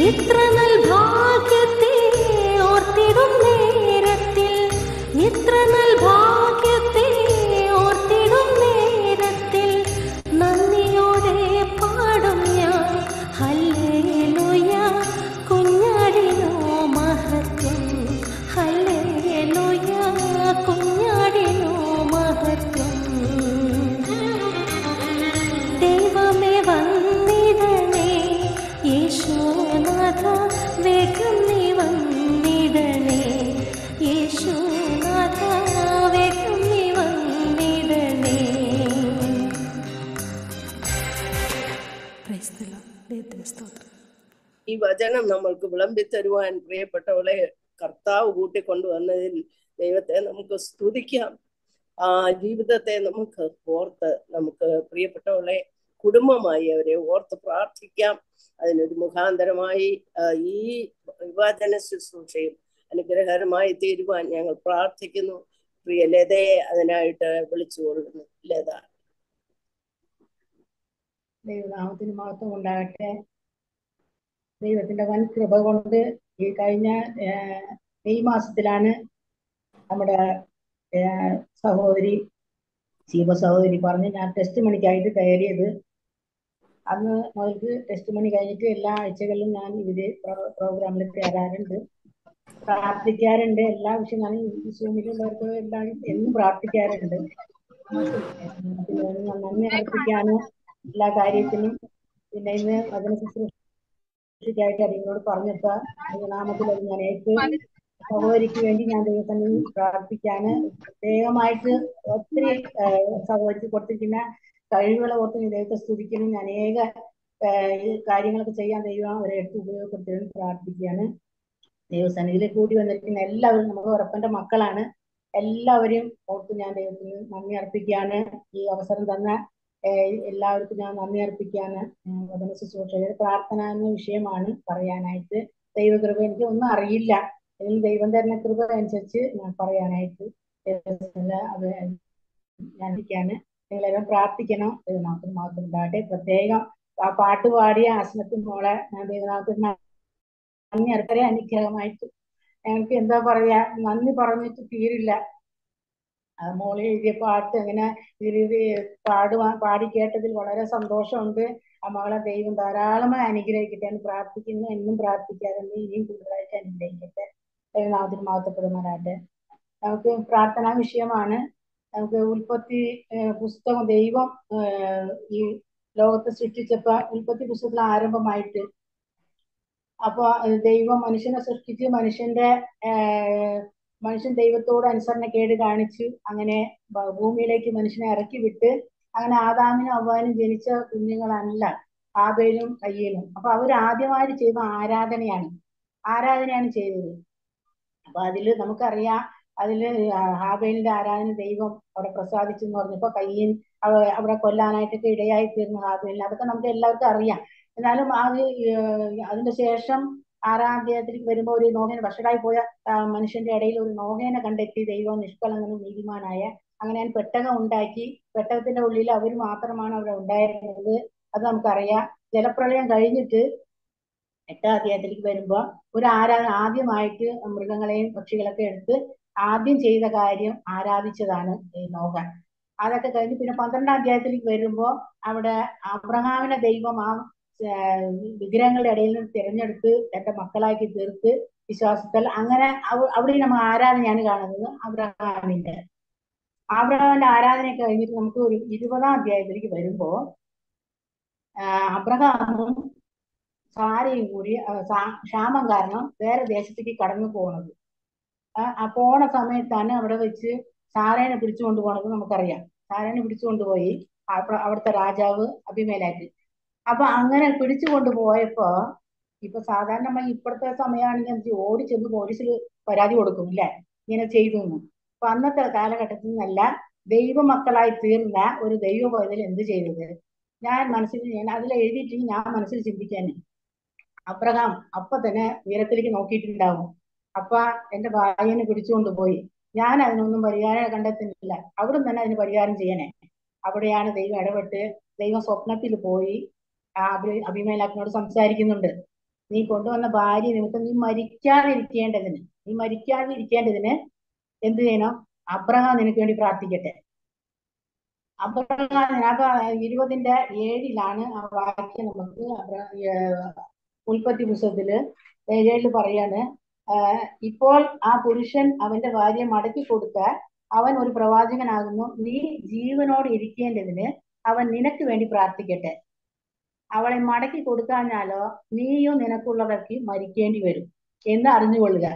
ഇത്ര നൽ ഭാഗ്യത്തെ ഓർത്തിടും നേരത്തിൽ ഇത്ര നൽ ഭാഗ്യത്തെ ഓർത്തിടും നേരത്തിൽ നന്ദിയോടെ പാടും ഞാൻ ഹല്ലേലൂയ കുഞ്ഞാടിനോ മഹത്വം ഹല്ലേലൂയ കുഞ്ഞാടിനോ മഹത്വം ദൈവമേ വന്നിടണേ യേശുനാഥ വേഗം നീ വന്നിടണേ യേശുനാഥ വേഗം നീ വന്നിടണേ പ്രൈസ് ദി ലോർഡ് ദൈവത്തിന് സ്തോത്രം ഈ വചനം നമ്മൾക്ക് വിളമ്പി തരുവാൻ പ്രിയപ്പെട്ടവളെ കർത്താവ് കൂട്ടിക്കൊണ്ടുവന്നതിൽ ദൈവത്തെ നമുക്ക് സ്തുതിക്കാം ആ ജീവിതത്തെ നമുക്ക് ഓർത്ത് നമുക്ക് പ്രിയപ്പെട്ടവളെ കുടുംബമായി അവരെ ഓർത്ത് പ്രാർത്ഥിക്കാം അതിനൊരു മുഖാന്തരമായി ആ, ഈ വിവാചന ശുശ്രൂഷയും അനുഗ്രഹകരമായി തീരുവാൻ ഞങ്ങൾ പ്രാർത്ഥിക്കുന്നു പ്രിയ ലതയെ അതിനായിട്ട് വിളിച്ചുകൊള്ളുന്നു ലത ദൈവനാമത്തിന് മഹത്വം ഉണ്ടാകട്ടെ ദൈവത്തിന്റെ വൻ കൃപ കൊണ്ട് ഈ കഴിഞ്ഞ ഏർ, മെയ് മാസത്തിലാണ് നമ്മുടെ ഏർ, സഹോദരി ശിവ സഹോദരി പറഞ്ഞ് ഞാൻ ടെസ്റ്റ് മണിക്കായിട്ട് കയറിയത് അന്ന് മുതൽക്ക് ടെസ്റ്റ് മണി കഴിഞ്ഞിട്ട് എല്ലാ ആഴ്ചകളിലും ഞാൻ ഇതില് പ്രോ- പ്രോഗ്രാമിൽ കയറാറുണ്ട് പ്രാർത്ഥിക്കാറുണ്ട് എല്ലാ വിഷയം ഞാൻ ഈ സൂമിലുള്ളവർക്ക് എല്ലാം എന്നും പ്രാർത്ഥിക്കാറുണ്ട് പിന്നെ ഞാൻ നന്ദി അർപ്പിക്കാനും എല്ലാ കാര്യത്തിനും പിന്നെ ഇന്ന് അതിനെ ശുശ്രൂഷയ്ക്കായിട്ട് അതിനോട് പറഞ്ഞപ്പോ നാമത്തിൽ അത് ഞാൻ ഏറ്റു സഹോദരിക്ക് വേണ്ടി ഞാൻ ദൈവത്തിന് പ്രാർത്ഥിക്കാന് പ്രത്യേകമായിട്ട് ഒത്തിരി ഏഹ്, സഹോദരിക്ക് കൊടുത്തിരിക്കുന്ന കഴിവുകളെ ഓർത്ത് ഞാൻ ദൈവത്തെ സ്തുതിക്കുന്നു ഞാൻ അനേക ഏഹ്, ഈ കാര്യങ്ങളൊക്കെ ചെയ്യാൻ ദൈവം അവരെ എടുത്ത് ഉപയോഗപ്പെടുത്തുന്നു പ്രാർത്ഥിക്കുകയാണ് ദൈവസന്നിധിയിൽ കൂടി വന്നിരിക്കുന്ന എല്ലാവരും നമ്മുടെ ഉറപ്പന്റെ മക്കളാണ് എല്ലാവരെയും ഓർത്ത് ഞാൻ ദൈവത്തിന് നന്ദി അർപ്പിക്കുകയാണ് ഈ അവസരം തന്ന ഏഹ്, എല്ലാവർക്കും ഞാൻ നന്ദി അർപ്പിക്കുകയാണ് ഉം, വചന ശുശ്രൂഷയുടെ പ്രാർത്ഥന എന്ന വിഷയമാണ് പറയാനായിട്ട് ദൈവകൃപ എനിക്ക് ഒന്നും അറിയില്ല എങ്കിലും ദൈവം തരുന്ന കൃപ അനുസരിച്ച് ഞാൻ പറയാനായിട്ട് ദൈവത്തിനുള്ള അത് ഞാൻ ഇരിക്കുകയാണ് നിങ്ങളെല്ലാം പ്രാർത്ഥിക്കണം ദൈവനാമത്തിന് മാത്രം ഉണ്ടാകട്ടെ പ്രത്യേകം ആ പാട്ട് പാടിയ ആസനത്തിൽ മോളെ ഞാൻ ദൈവനാമത്തിന് നന്ദി അർപ്പരെ അനുഗ്രഹമായിട്ട് ഞങ്ങൾക്ക് എന്താ പറയാ നന്ദി പറഞ്ഞിട്ട് തീരില്ല ആ മോള് എഴുതിയ പാട്ട് അങ്ങനെ ഇത് പാടുവാൻ പാടി കേട്ടതിൽ വളരെ സന്തോഷമുണ്ട് ആ മകളെ ദൈവം ധാരാളമായി അനുഗ്രഹിക്കട്ടെ എന്ന് പ്രാർത്ഥിക്കുന്നു എന്നും പ്രാർത്ഥിക്കാറുണ്ട് ഇനിയും കൂടുതലായിട്ട് അനുഗ്രഹിക്കട്ടെ ദൈവനാമത്തിന് മഹത്വപ്പെടുമാറാട്ടെ നമുക്ക് പ്രാർത്ഥനാ വിഷയമാണ് നമുക്ക് ഉൽപ്പത്തി ഏഹ്, പുസ്തകം ദൈവം ഏഹ്, ഈ ലോകത്തെ സൃഷ്ടിച്ചപ്പോ ഉൽപ്പത്തി പുസ്തകത്തിൽ ആരംഭമായിട്ട് അപ്പൊ ഏഹ്, ദൈവം മനുഷ്യനെ സൃഷ്ടിച്ച് മനുഷ്യന്റെ ഏഹ്, മനുഷ്യൻ ദൈവത്തോട് അനുസരണക്കേട് കാണിച്ചു അങ്ങനെ ഭ- ഭൂമിയിലേക്ക് മനുഷ്യനെ ഇറക്കി വിട്ട് അങ്ങനെ ആദാമിനും അവനും ജനിച്ച കുഞ്ഞുങ്ങളല്ല ആബേലും കയ്യേലും അപ്പൊ അവർ ആദ്യമായിട്ട് ചെയ്ത ആരാധനയാണ് ആരാധനയാണ് ചെയ്തത് അപ്പൊ അതില് നമുക്കറിയാം അതില് ആ ഹാബേലിന്റെ ആരാധന ദൈവം അവിടെ പ്രസാദിച്ചു എന്ന് പറഞ്ഞപ്പോ കയ്യൻ അവ- അവിടെ കൊല്ലാനായിട്ടൊക്കെ ഇടയായി തീർന്ന ഹാബേലിന് അതൊക്കെ നമുക്ക് എല്ലാവർക്കും അറിയാം എന്നാലും അത് ഏഹ് അതിന്റെ ശേഷം ആറാം അധ്യായത്തിലേക്ക് വരുമ്പോൾ ഒരു നോഹേന വഷടായി പോയ ആ, മനുഷ്യന്റെ ഇടയിൽ ഒരു നോഹേനെ കണ്ടെത്തി ദൈവം നിഷ്കളങ്കനും നീതിമാനായ അങ്ങനെ ഞാൻ പെട്ടകം ഉണ്ടാക്കി പെട്ടകത്തിന്റെ ഉള്ളിൽ അവർ മാത്രമാണ് അവിടെ ഉണ്ടായിരുന്നത് അത് നമുക്കറിയാം ജലപ്രളയം കഴിഞ്ഞിട്ട് എട്ടാം അധ്യായത്തിലേക്ക് വരുമ്പോ ഒരു ആരാധന ആദ്യമായിട്ട് മൃഗങ്ങളെയും പക്ഷികളൊക്കെ എടുത്ത് ആദ്യം ചെയ്ത കാര്യം ആരാധിച്ചതാണ് ഈ നോഹ അതൊക്കെ കഴിഞ്ഞ് പിന്നെ പന്ത്രണ്ടാം അധ്യായത്തിലേക്ക് വരുമ്പോ അവിടെ അബ്രഹാമിനെ ദൈവം ആ ഏഹ്, വിഗ്രഹങ്ങളുടെ ഇടയിൽ നിന്ന് തിരഞ്ഞെടുത്ത് തന്റെ മക്കളാക്കി തീർത്ത് വിശ്വാസത്താൽ അങ്ങനെ അവ- അവിടെ നമ്മൾ ആരാധനയാണ് കാണുന്നത് അബ്രഹാമിന്റെ അബ്രഹാമിന്റെ ആരാധനയൊക്കെ കഴിഞ്ഞിട്ട് നമുക്ക് ഒരു ഇരുപതാം അധ്യായത്തിലേക്ക് വരുമ്പോ ആഹ് അബ്രഹാമും സാരയും കൂടി ആ, സാ- ക്ഷാമം കാരണം വേറെ ദേശത്തേക്ക് കടന്നു പോകുന്നത് ആ ആ പോണ സമയത്താണ് അവിടെ വെച്ച് സാരേനെ പിടിച്ചു കൊണ്ടുപോണത് നമുക്കറിയാം സാരേനെ പിടിച്ചു കൊണ്ടുപോയി അപ്പ- അവിടുത്തെ രാജാവ് അഭിമേലായിട്ട് അപ്പൊ അങ്ങനെ പിടിച്ചു കൊണ്ടുപോയപ്പോ ഇപ്പൊ സാധാരണ നമ്മൾ ഇപ്പോഴത്തെ സമയമാണെങ്കിൽ എന്ത് ചെയ്യും? ഓടി ചെന്ന് പോലീസിൽ പരാതി കൊടുക്കും ഇല്ലേ ഇങ്ങനെ ചെയ്തു എന്ന് അപ്പൊ അന്നത്തെ കാലഘട്ടത്തിൽ നിന്നല്ല ദൈവമക്കളായി തീർന്ന ഒരു ദൈവ പൈതൽ എന്ത് ചെയ്തത് ഞാൻ മനസ്സിൽ ഞാൻ അതിൽ എഴുതിയിട്ട് ഞാൻ മനസ്സിൽ ചിന്തിക്കാൻ അബ്രഹാം അപ്പൊ തന്നെ ഉയരത്തിലേക്ക് നോക്കിയിട്ടുണ്ടാവും അപ്പ എന്റെ ഭാര്യനെ പിടിച്ചുകൊണ്ട് പോയി ഞാൻ അതിനൊന്നും പരിഹാരം കണ്ടെത്തുന്നില്ല അവിടെ തന്നെ അതിന് പരിഹാരം ചെയ്യണേ അവിടെയാണ് ദൈവം ഇടപെട്ട് ദൈവം സ്വപ്നത്തിൽ പോയി ആ അഭി അഭിമേലാക്കിനോട് സംസാരിക്കുന്നുണ്ട് നീ കൊണ്ടുവന്ന ഭാര്യ നിമിത്തം നീ മരിക്കാതിരിക്കേണ്ടതിന് നീ മരിക്കാതിരിക്കേണ്ടതിന് എന്ത് ചെയ്യണം അബ്രഹാം നിനക്ക് വേണ്ടി പ്രാർത്ഥിക്കട്ടെ അബ്രഹാം അപ്പൊ ഇരുപതിന്റെ ഏഴിലാണ് ആ വാക്യം നമുക്ക് അബ്ര- ഏഹ് ഉൽപ്പത്തി പുസ്തകത്തില് ഏഴില് പറയാണ് ആഹ് ഇപ്പോൾ ആ പുരുഷൻ അവന്റെ ഭാര്യയെ മടക്കി കൊടുത്ത അവൻ ഒരു പ്രവാചകനാകുന്നു നീ ജീവനോട് ഇരിക്കേണ്ടതിന് അവൻ നിനക്ക് വേണ്ടി പ്രാർത്ഥിക്കട്ടെ അവളെ മടക്കി കൊടുക്കാഞ്ഞാലോ നീയും നിനക്കുള്ളവർക്ക് മരിക്കേണ്ടി വരും എന്ന് അറിഞ്ഞുകൊള്ളുക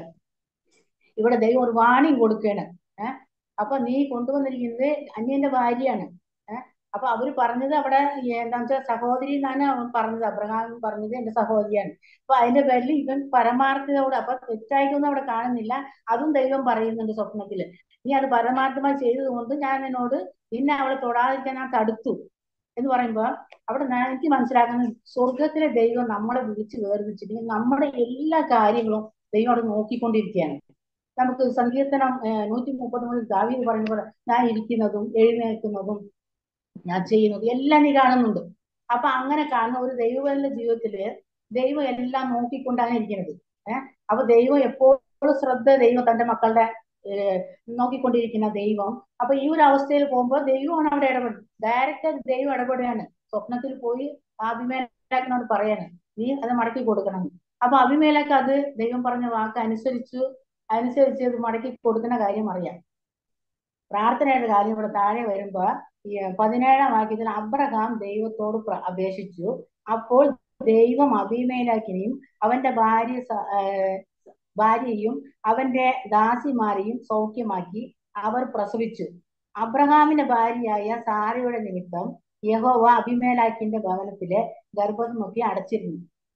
ഇവിടെ ദൈവം ഒരു വാണിംഗ് കൊടുക്കുകയാണ് ഏഹ് അപ്പൊ നീ കൊണ്ടുവന്നിരിക്കുന്നത് അന്യന്റെ ഭാര്യയാണ് ഏഹ് അപ്പൊ അവര് പറഞ്ഞത് അവിടെ എന്താ വെച്ചാൽ സഹോദരി എന്നാണ് അവൻ പറഞ്ഞത് അബ്രഹാം പറഞ്ഞത് എന്റെ സഹോദരിയാണ് അപ്പൊ അതിന്റെ പേരിൽ ഇവൻ പരമാർത്ഥതയോട് അപ്പൊ തെറ്റായിട്ടൊന്നും അവിടെ കാണുന്നില്ല അതും ദൈവം പറയുന്നുണ്ട് സ്വപ്നത്തില് നീ അത് പരമാർത്ഥമായി ചെയ്തതുകൊണ്ട് ഞാൻ നിന്നോട് നിന്നെ അവളെ തൊടാതിരിക്കാൻ ഞാൻ തടുത്തു എന്ന് പറയുമ്പോ അവിടെ ഞാൻ എനിക്ക് മനസ്സിലാക്കുന്നത് സ്വർഗത്തിലെ ദൈവം നമ്മളെ വിളിച്ച് വേർതിരിച്ചിട്ട് നമ്മുടെ എല്ലാ കാര്യങ്ങളും ദൈവം അവിടെ നോക്കിക്കൊണ്ടിരിക്കുകയാണ് നമുക്ക് സങ്കീർത്തനം നൂറ്റി മുപ്പത് മുതൽ ദാവീദ് പറയുന്ന പോലെ ഞാൻ ഇരിക്കുന്നതും എഴുന്നേൽക്കുന്നതും ഞാൻ ചെയ്യുന്നതും എല്ലാം നീ കാണുന്നുണ്ട് അപ്പൊ അങ്ങനെ കാണുന്ന ഒരു ദൈവത്തിന്റെ ജീവിതത്തില് ദൈവം എല്ലാം നോക്കിക്കൊണ്ടാണ് ഇരിക്കുന്നത് ഏഹ് അപ്പൊ ദൈവം എപ്പോഴും ശ്രദ്ധ ദൈവം തന്റെ മക്കളുടെ ഏഹ് നോക്കിക്കൊണ്ടിരിക്കുന്ന ദൈവം അപ്പൊ ഈ ഒരു അവസ്ഥയിൽ പോകുമ്പോൾ ദൈവമാണ് അവിടെ ഇടപെടുന്നത് ഡയറക്റ്റ് ദൈവം ഇടപെടുകയാണ് സ്വപ്നത്തിൽ പോയി അഭിമേലാക്കിനോട് പറയാണ് നീ അത് മടക്കി കൊടുക്കണം അപ്പൊ അഭിമേലക്ക് അത് ദൈവം പറഞ്ഞ വാക്ക് അനുസരിച്ചു അനുസരിച്ച് അത് മടക്കി കൊടുക്കുന്ന കാര്യം അറിയാം പ്രാർത്ഥനയുടെ കാര്യം ഇവിടെ താഴെ വരുമ്പോ ഈ പതിനേഴാം വാക്യത്തിൽ അബ്രഹാം ദൈവത്തോട് പ്ര- അപേക്ഷിച്ചു അപ്പോൾ ദൈവം അഭിമേലാക്കിനെയും അവന്റെ ഭാര്യ സ- ഏർ ഭാര്യയും അവന്റെ ദാസിമാരെയും സൗഖ്യമാക്കി അവർ പ്രസവിച്ചു അബ്രഹാമിന്റെ ഭാര്യയായ സാരയുടെ നിമിത്തം യഹോവ അഭിമേലാക്കിന്റെ ഭവനത്തിലെ ഗർഭമൊക്കെ അടച്ചിരുന്നു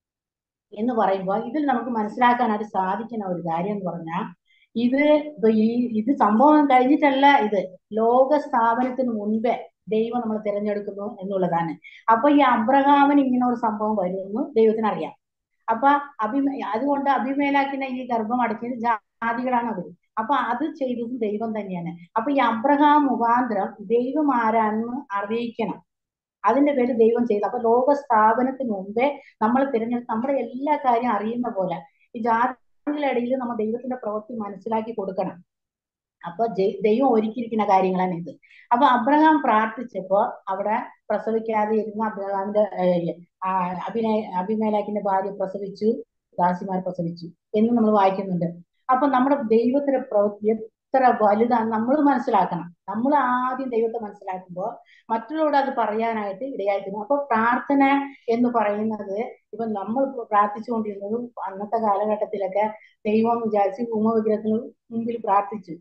എന്ന് പറയുമ്പോൾ ഇതിൽ നമുക്ക് മനസ്സിലാക്കാനായിട്ട് സാധിക്കുന്ന ഒരു കാര്യം എന്ന് പറഞ്ഞാൽ ഇത് ഇപ്പൊ ഈ ഇത് സംഭവം കഴിഞ്ഞിട്ടല്ല ഇത് ലോക സ്ഥാപനത്തിന് മുൻപേ ദൈവം നമ്മൾ തിരഞ്ഞെടുക്കുന്നു എന്നുള്ളതാണ് അപ്പൊ ഈ അബ്രഹാമിന് ഇങ്ങനെ ഒരു സംഭവം വരുമെന്ന് ദൈവത്തിന് അറിയാം അപ്പൊ അഭിമേ അതുകൊണ്ട് അഭിമേലാക്കിനെ ഈ ഗർഭം അടക്കിയത് ജാതികളാണ് അവർ അപ്പൊ അത് ചെയ്തതും ദൈവം തന്നെയാണ് അപ്പൊ ഈ അബ്രഹാം മുഖാന്തരം ദൈവം ആരാണെന്ന് അറിയിക്കണം അതിന്റെ പേര് ദൈവം ചെയ്തു അപ്പൊ ലോക സ്ഥാപനത്തിന് മുമ്പേ നമ്മൾ തിരഞ്ഞെടുത്ത് നമ്മുടെ എല്ലാ കാര്യം അറിയുന്ന പോലെ ഈ ജാതികളുടെ ഇടയിൽ നമ്മൾ ദൈവത്തിന്റെ പ്രവൃത്തി മനസ്സിലാക്കി കൊടുക്കണം അപ്പൊ ജെ- ദൈവം ഒരുക്കിയിരിക്കുന്ന കാര്യങ്ങളാണ് ഇത് അപ്പൊ അബ്രഹാം പ്രാർത്ഥിച്ചപ്പോ അവിടെ പ്രസവിക്കാതെ ഇരുന്ന അബ്രഹാമിന്റെ ഏഹ്, ആ, അഭിനയ അഭിമേലാക്കിന്റെ ഭാര്യ പ്രസവിച്ചു ദാസിമാർ പ്രസവിച്ചു എന്ന് നമ്മൾ വായിക്കുന്നുണ്ട് അപ്പൊ നമ്മുടെ ദൈവത്തിന്റെ പ്രവൃത്തി എത്ര വലുതാണ് നമ്മൾ മനസ്സിലാക്കണം നമ്മൾ ആദ്യം ദൈവത്തെ മനസ്സിലാക്കുമ്പോൾ മറ്റുള്ളവരോട് അത് പറയാനായിട്ട് ഇടയായിത്തീരും അപ്പൊ പ്രാർത്ഥന എന്ന് പറയുന്നത് ഇപ്പൊ നമ്മൾ പ്രാർത്ഥിച്ചുകൊണ്ടിരുന്നതും അന്നത്തെ കാലഘട്ടത്തിലൊക്കെ ദൈവം വിചാരിച്ച് ഭൂമവിഗ്രഹത്തിന് മുമ്പിൽ പ്രാർത്ഥിച്ചു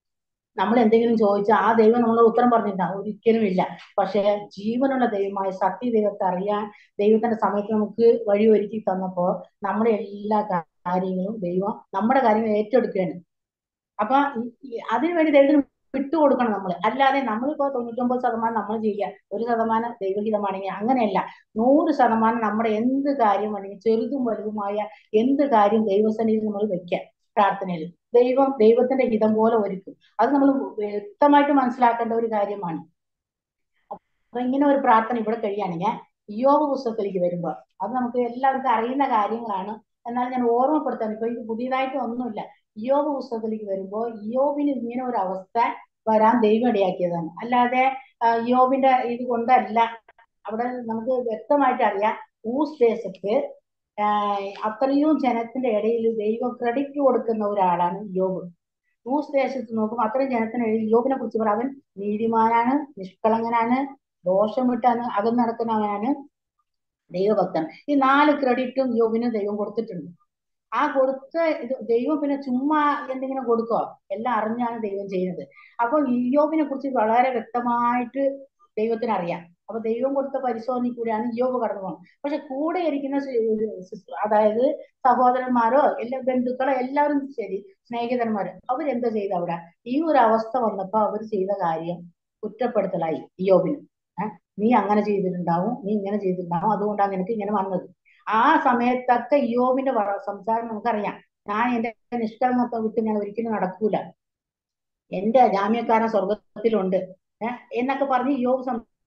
നമ്മൾ എന്തെങ്കിലും ചോദിച്ചാൽ ആ ദൈവം നമ്മളോട് ഉത്തരം പറഞ്ഞിട്ടുണ്ടാവും ഒരിക്കലും ഇല്ല പക്ഷെ ജീവനുള്ള ദൈവമായ സത്യ ദൈവത്തെ അറിയാൻ ദൈവത്തിന്റെ സമയത്ത് നമുക്ക് വഴി ഒരുക്കി തന്നപ്പോ നമ്മുടെ എല്ലാ കാര്യങ്ങളും ദൈവം നമ്മുടെ കാര്യങ്ങൾ ഏറ്റെടുക്കുകയാണ് അപ്പൊ ഈ- ഈ അതിനുവേണ്ടി ദൈവത്തിന് വിട്ടുകൊടുക്കണം നമ്മൾ അല്ലാതെ നമ്മളിപ്പോ തൊണ്ണൂറ്റൊമ്പത് ശതമാനം നമ്മൾ ചെയ്യുക ഒരു ശതമാനം ദൈവഹിതമാണെങ്കിൽ അങ്ങനെയല്ല നൂറ് ശതമാനം നമ്മുടെ എന്ത് കാര്യമാണെങ്കിൽ ചെറുതും വലുതുമായ എന്ത് കാര്യം ദൈവസന്നിധിയിൽ നമ്മൾ വെക്കുക പ്രാർത്ഥനയിൽ ദൈവം ദൈവത്തിന്റെ ഹിതം പോലെ ഒരുക്കും അത് നമ്മൾ വ്യക്തമായിട്ട് മനസ്സിലാക്കേണ്ട ഒരു കാര്യമാണ് അപ്പൊ ഇങ്ങനെ ഒരു പ്രാർത്ഥന ഇവിടെ കഴിയുകയാണെങ്കിൽ യോബ് പുസ്തകത്തിലേക്ക് വരുമ്പോ അത് നമുക്ക് എല്ലാവർക്കും അറിയുന്ന കാര്യങ്ങളാണ് എന്നാൽ ഞാൻ ഓർമ്മപ്പെടുത്താൻ ഇപ്പൊ ഇത് പുതിയതായിട്ട് ഒന്നുമില്ല യോബ് പുസ്തകത്തിലേക്ക് വരുമ്പോ യോബിന് ഇങ്ങനെ ഒരു അവസ്ഥ വരാൻ ദൈവം ഇടയാക്കിയതാണ് അല്ലാതെ ആ, യോബിന്റെ ഇത് കൊണ്ടല്ല അവിടെ നമുക്ക് വ്യക്തമായിട്ട് അറിയാം ഊസ് ദേശത്ത് ആഹ് അത്രയും ജനത്തിന്റെ ഇടയിൽ ദൈവം ക്രെഡിറ്റ് കൊടുക്കുന്ന ഒരാളാണ് യോബ് ഊസ് ദേശത്ത് നോക്കുമ്പോൾ അത്രയും ജനത്തിന്റെ ഇടയിൽ യോബിനെ കുറിച്ച് പറ അവൻ നീതിമാനാണ് നിഷ്കളങ്കനാണ് ദോഷം വിട്ടാണ് അകന്ന് നടക്കുന്നവനാണ് ദൈവഭക്തൻ ഈ നാല് ക്രെഡിറ്റും യോബിന് ദൈവം കൊടുത്തിട്ടുണ്ട് ആ കൊടുത്ത ഇത് ദൈവം പിന്നെ ചുമ്മാ എന്തെങ്കിലും കൊടുക്കോ എല്ലാം അറിഞ്ഞാണ് ദൈവം ചെയ്യുന്നത് അപ്പോൾ യോബിനെ കുറിച്ച് വളരെ വ്യക്തമായിട്ട് ദൈവത്തിന് അറിയാം അപ്പൊ ദൈവം കൊടുത്ത പരിശോധനയിൽ കൂടിയാണ് യോബ് കടന്നു പോകുന്നത് പക്ഷെ കൂടെ ഇരിക്കുന്ന സി- സിസ്റ്റർ അതായത് സഹോദരന്മാരോ എല്ലാ ബന്ധുക്കളോ എല്ലാവരും ശരി സ്നേഹിതന്മാര് അവരെന്താ ചെയ്ത അവിടെ ഈ ഒരു അവസ്ഥ വന്നപ്പോ അവർ ചെയ്ത കാര്യം കുറ്റപ്പെടുത്തലായി യോബിന് ഏഹ് നീ അങ്ങനെ ചെയ്തിട്ടുണ്ടാവും നീ ഇങ്ങനെ ചെയ്തിട്ടുണ്ടാവും അതുകൊണ്ടാണ് നിനക്ക് ഇങ്ങനെ വന്നത് ആ സമയത്തൊക്കെ യോബിന്റെ വ- സംസാരം നമുക്കറിയാം ഞാൻ എന്റെ നിഷ്കളങ്കത്വം വിട്ട് ഞാൻ ഒരിക്കലും നടക്കൂല എന്റെ ജാമ്യക്കാരൻ സ്വർഗത്തിലുണ്ട് ഏഹ് എന്നൊക്കെ പറഞ്ഞ് യോബ്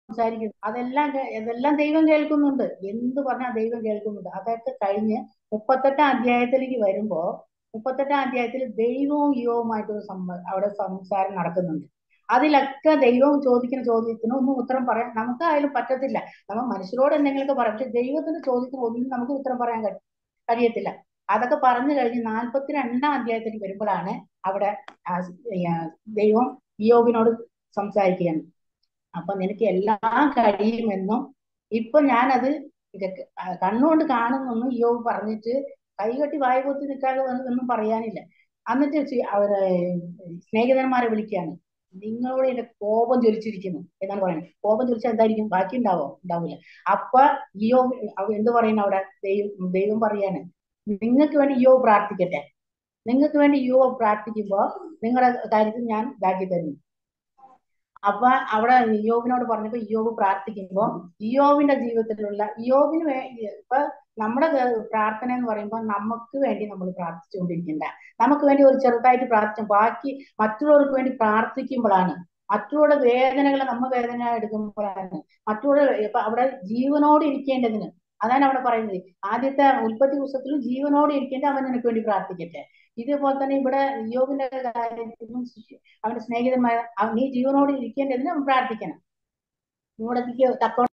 സംസാരിക്കുന്നു അതെല്ലാം കേ- ഇതെല്ലാം ദൈവം കേൾക്കുന്നുണ്ട് എന്ത് പറഞ്ഞാൽ ദൈവം കേൾക്കുന്നുണ്ട് അതൊക്കെ കഴിഞ്ഞ് മുപ്പത്തെട്ടാം അധ്യായത്തിലേക്ക് വരുമ്പോ മുപ്പത്തെട്ടാം അധ്യായത്തിൽ ദൈവവും യുവവുമായിട്ട് ഒരു സംവ അവിടെ സംസാരം നടക്കുന്നുണ്ട് അതിലൊക്കെ ദൈവം ചോദിക്കുന്ന ചോദ്യത്തിന് ഒന്നും ഉത്തരം പറയാൻ നമുക്ക് ആയാലും പറ്റത്തില്ല നമ്മൾ മനുഷ്യരോട് എന്തെങ്കിലുമൊക്കെ പറയാം പക്ഷെ ദൈവത്തിന്റെ ചോദ്യത്തിന് ഒന്നും നമുക്ക് ഉത്തരം പറയാൻ കഴി- കഴിയത്തില്ല അതൊക്കെ പറഞ്ഞു കഴിഞ്ഞ് നാൽപ്പത്തി രണ്ടാം അധ്യായത്തിൽ വരുമ്പോഴാണ് അവിടെ ആ സ് ആ ദൈവം യോബിനോട് സംസാരിക്കുകയാണ് അപ്പൊ നിനക്ക് എല്ലാം കഴിയുമെന്നും ഇപ്പൊ ഞാനത് ഇതൊക്കെ ആ കണ്ണുകൊണ്ട് കാണുന്നൊന്നും യോബ് പറഞ്ഞിട്ട് കൈകെട്ടി വായ പൊത്തി നിൽക്കാതെ ഒന്നും ഒന്നും പറയാനില്ല എന്നിട്ട് ചി- അവര് സ്നേഹിതന്മാരെ വിളിക്കുകയാണ് നിങ്ങളോട് എന്റെ കോപം ജ്വലിച്ചിരിക്കുന്നു എന്നാണ് പറയുന്നത് കോപം ജ്വലിച്ചാൽ എന്തായിരിക്കും ബാക്കി ഉണ്ടാവോ ഉണ്ടാവില്ല അപ്പൊ യോ എന്ത് പറയുന്നു അവിടെ ദൈവം ദൈവം പറയാണ് നിങ്ങൾക്ക് വേണ്ടി യോ പ്രാർത്ഥിക്കട്ടെ നിങ്ങൾക്ക് വേണ്ടി യോ പ്രാർത്ഥിക്കുമ്പോ നിങ്ങളുടെ കാര്യത്തിൽ ഞാൻ ഇതാക്കി തരുന്നു അപ്പൊ അവിടെ ഇയോബിനോട് പറഞ്ഞപ്പോ ഇയോബ് പ്രാർത്ഥിക്കുമ്പോ ഇയോബിന്റെ ജീവിതത്തിലുള്ള ഇയോബിന് വേ ഇപ്പൊ നമ്മുടെ ഗ- പ്രാർത്ഥന എന്ന് പറയുമ്പോൾ നമുക്ക് വേണ്ടി നമ്മൾ പ്രാർത്ഥിച്ചുകൊണ്ടിരിക്കണ്ട നമുക്ക് വേണ്ടി ഒരു ചെറുതായിട്ട് പ്രാർത്ഥിച്ചു ബാക്കി മറ്റുള്ളവർക്ക് വേണ്ടി പ്രാർത്ഥിക്കുമ്പോഴാണ് മറ്റുള്ളവരുടെ വേദനകളെ നമ്മ വേദന എടുക്കുമ്പോഴാണ് മറ്റുള്ളവർ ഇപ്പൊ അവിടെ ജീവനോട് ഇരിക്കേണ്ടതിന് അതാണ് അവിടെ പറയുന്നത് ആദ്യത്തെ ഉൽപ്പത്തി പുസ്തകത്തിലും ജീവനോട് ഇരിക്കേണ്ട അവൻ നിനക്ക് വേണ്ടി പ്രാർത്ഥിക്കട്ടെ ഇതേപോലെ തന്നെ ഇവിടെ യോബിന്റെ കാര്യത്തിലും ശിഷ്യ- അവന്റെ സ്നേഹിതന്മാർ അവൻ നീ ജീവനോട് ഇരിക്കേണ്ടതിന് അവൻ പ്രാർത്ഥിക്കണം നിങ്ങളുടെ തക്ക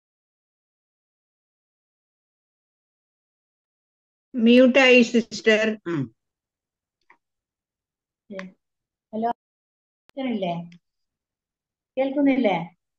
മ്യൂട്ടായി സിസ്റ്റർ ഹലോ കേൾക്കുന്നില്ലേ കേൾക്കുന്നില്ലേ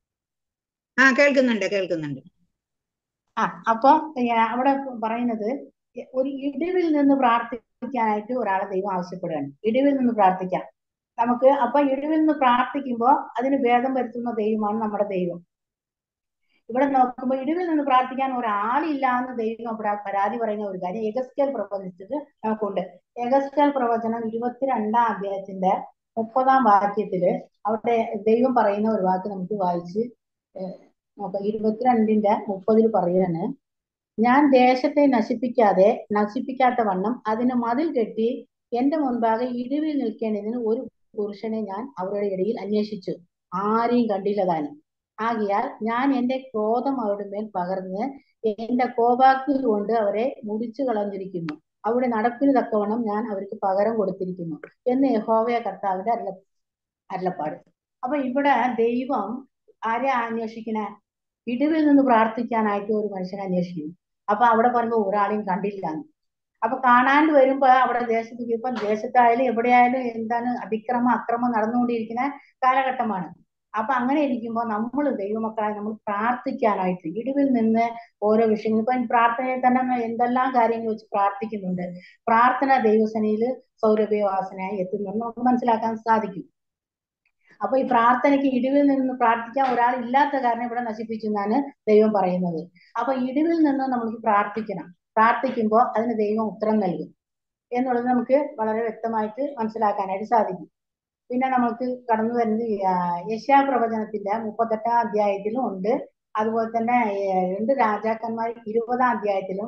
ആ കേൾക്കുന്നുണ്ട് കേൾക്കുന്നുണ്ട് ആ അപ്പൊ ഏ, അവിടെ പറയുന്നത് ഒരു ഇടിവിൽ നിന്ന് പ്രാർത്ഥിക്കാനായിട്ട് ഒരാളെ ദൈവം ആവശ്യപ്പെടുകയാണ് ഇടിവിൽ നിന്ന് പ്രാർത്ഥിക്കാം നമുക്ക് അപ്പൊ ഇടിവിൽ നിന്ന് പ്രാർത്ഥിക്കുമ്പോ അതിന് ഭേദം വരുത്തുന്ന ദൈവമാണ് നമ്മുടെ ദൈവം ഇവിടെ നോക്കുമ്പോൾ ഇടിവിൽ നിന്ന് പ്രാർത്ഥിക്കാൻ ഒരാളില്ല എന്ന് ദൈവം അവിടെ പരാതി പറയുന്ന ഒരു കാര്യം എഗസ്കേൽ പ്രവചിച്ചത് നമുക്കുണ്ട് എഗസ്കേൽ പ്രവചനം ഇരുപത്തിരണ്ടാം അധ്യായത്തിന്റെ മുപ്പതാം വാക്യത്തില് അവിടെ ദൈവം പറയുന്ന ഒരു വാക്ക് നമുക്ക് വായിച്ച് ഏഹ് നോക്കാം ഇരുപത്തിരണ്ടിന്റെ മുപ്പതിൽ പറയാണ് ഞാൻ ദേശത്തെ നശിപ്പിക്കാതെ നശിപ്പിക്കാത്ത വണ്ണം അതിന് മതിൽ കെട്ടി എന്റെ മുൻപാകെ ഇടിവിൽ നിൽക്കേണ്ടതിന് ഒരു പുരുഷനെ ഞാൻ അവരുടെ ഇടയിൽ അന്വേഷിച്ചു ആരെയും കണ്ടില്ല താനും ആകിയാൽ ഞാൻ എന്റെ ക്രോധം അവരുടെ മേൽ പകർന്ന് എന്റെ കോപാഗ്നി കൊണ്ട് അവരെ മുടിച്ചു കളഞ്ഞിരിക്കുന്നു അവിടെ നടപ്പിന് തക്കവണ്ണം ഞാൻ അവർക്ക് പകരം കൊടുത്തിരിക്കുന്നു എന്ന് യഹോവയ കർത്താവിന്റെ അരുള അരുളപ്പാട് അപ്പൊ ഇവിടെ ദൈവം ആരെ അന്വേഷിക്കണേ ഇടിവിൽ നിന്ന് പ്രാർത്ഥിക്കാനായിട്ട് ഒരു മനുഷ്യനെ അന്വേഷിക്കുന്നു അപ്പൊ അവിടെ പറയുമ്പോ ഒരാളെയും കണ്ടില്ല എന്ന്. അപ്പൊ കാണാണ്ട് വരുമ്പോ അവിടെ ദേശത്ത് ഇപ്പൊ ദേശത്തായാലും എവിടെയായാലും എന്താണ് അതിക്രമം അക്രമം നടന്നുകൊണ്ടിരിക്കുന്ന കാലഘട്ടമാണ് അപ്പൊ അങ്ങനെ ഇരിക്കുമ്പോൾ നമ്മൾ ദൈവമക്കളായി നമ്മൾ പ്രാർത്ഥിക്കാനായിട്ട് ഇടിവിൽ നിന്ന് ഓരോ വിഷയങ്ങൾ ഇപ്പൊ പ്രാർത്ഥനയിൽ തന്നെ എന്തെല്ലാം കാര്യങ്ങൾ വെച്ച് പ്രാർത്ഥിക്കുന്നുണ്ട് പ്രാർത്ഥന ദൈവസനയിൽ സൗരഭ്യവാസനയായി എത്തുന്നുണ്ട് നമുക്ക് മനസ്സിലാക്കാൻ സാധിക്കും അപ്പൊ ഈ പ്രാർത്ഥനയ്ക്ക് ഇടിവിൽ നിന്ന് പ്രാർത്ഥിക്കാൻ ഒരാൾ ഇല്ലാത്ത കാരണം ഇവിടെ നശിപ്പിച്ചു എന്നാണ് ദൈവം പറയുന്നത് അപ്പൊ ഇടിവിൽ നിന്ന് നമുക്ക് പ്രാർത്ഥിക്കണം പ്രാർത്ഥിക്കുമ്പോൾ അതിന് ദൈവം ഉത്തരം നൽകും എന്നുള്ളത് നമുക്ക് വളരെ വ്യക്തമായിട്ട് മനസ്സിലാക്കാനായിട്ട് സാധിക്കും പിന്നെ നമുക്ക് കടന്നു വരുന്നത് യശാ പ്രവചനത്തിന്റെ മുപ്പത്തെട്ടാം അധ്യായത്തിലും ഉണ്ട് അതുപോലെ തന്നെ ഏഹ്, രണ്ട് രാജാക്കന്മാർ ഇരുപതാം അധ്യായത്തിലും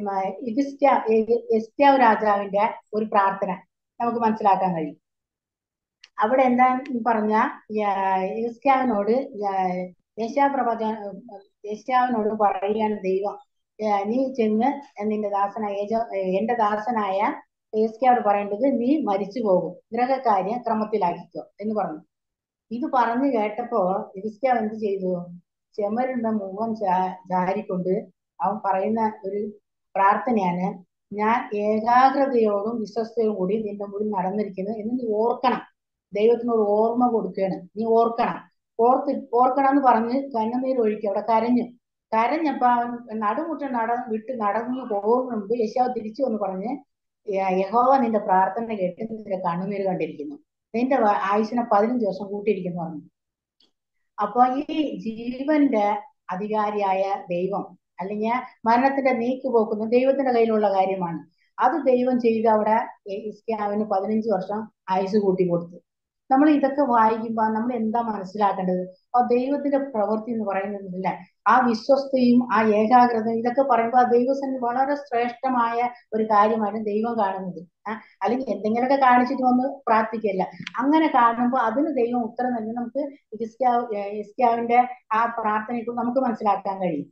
എസ്റ്റാവ് രാജാവിന്റെ ഒരു പ്രാർത്ഥന നമുക്ക് മനസ്സിലാക്കാൻ കഴിയും അവിടെ എന്താ പറഞ്ഞ യേശാവിനോട് യേശാ പ്രവച യേശാവിനോട് പറയുകയാണ് ദൈവം ഏ, നീ ചെന്ന് നിന്റെ ദാസനായ യേശ- ഏ, എന്റെ ദാസനായ യേസ്കയോട് പറയേണ്ടത് നീ മരിച്ചു പോകും ഗ്രഹകാര്യം ക്രമത്തിലാക്കിക്കോ എന്ന് പറഞ്ഞു ഇത് പറഞ്ഞു കേട്ടപ്പോ യേസ്കാവ് എന്ത് ചെയ്തു ചെമരിന്റെ മുഖം ചാ- ചാരിക്കൊണ്ട് അവൻ പറയുന്ന ഒരു പ്രാർത്ഥനയാണ് ഞാൻ ഏകാഗ്രതയോടും വിശ്വസ്തയോടും കൂടി നിന്റെ മുമ്പിൽ നടന്നിരിക്കുന്നു എന്ന് നീ ഓർക്കണം ദൈവത്തിന് ഒരു ഓർമ്മ കൊടുക്കുകയാണ് നീ ഓർക്കണം ഓർത്ത് ഓർക്കണം എന്ന് പറഞ്ഞ് കണ്ണുനീർ ഒഴുക്കി അവിടെ കരഞ്ഞു കരഞ്ഞപ്പോ അവൻ നടുമുട്ട നട വിട്ട് നടന്നു പോകുന്ന മുമ്പ് യശാവ് തിരിച്ചു വന്ന് പറഞ്ഞ് "യ- യഹോവ നിന്റെ പ്രാർത്ഥന കേട്ട് നിന്റെ കണ്ണുനീര് കണ്ടിരിക്കുന്നു നിന്റെ വ- ആയുസ്സിനെ പതിനഞ്ച് വർഷം കൂട്ടിയിരിക്കുന്നു പറഞ്ഞു അപ്പൊ ഈ ജീവന്റെ അധികാരിയായ ദൈവം അല്ലെങ്കിൽ മരണത്തിന്റെ നീക്ക് പോക്കുന്ന ദൈവത്തിന്റെ കയ്യിലുള്ള കാര്യമാണ് അത് ദൈവം ചെയ്ത് അവിടെ ഇസ്കാവിന് പതിനഞ്ച് വർഷം ആയുസ് കൂട്ടി കൊടുത്തു നമ്മൾ ഇതൊക്കെ വായിക്കുമ്പോൾ നമ്മൾ എന്താ മനസ്സിലാക്കേണ്ടത് ആ ദൈവത്തിന്റെ പ്രവൃത്തി എന്ന് പറയുന്നതില്ല ആ വിശ്വസ്തയും ആ ഏകാഗ്രതയും ഇതൊക്കെ പറയുമ്പോൾ ആ ദൈവസന്നിധി വളരെ ശ്രേഷ്ഠമായ ഒരു കാര്യമാണ് ദൈവം കാണുന്നത് ആ, അല്ലെങ്കിൽ എന്തെങ്കിലുമൊക്കെ കാണിച്ചിട്ട് വന്ന് പ്രാർത്ഥിക്കല്ല അങ്ങനെ കാണുമ്പോൾ അതിന് ദൈവം ഉത്തരം നൽകി നമുക്ക് ഇസ്ക്യാവ് ഇസ്ക്യാവിന്റെ ആ പ്രാർത്ഥനയെ നമുക്ക് മനസ്സിലാക്കാൻ കഴിയും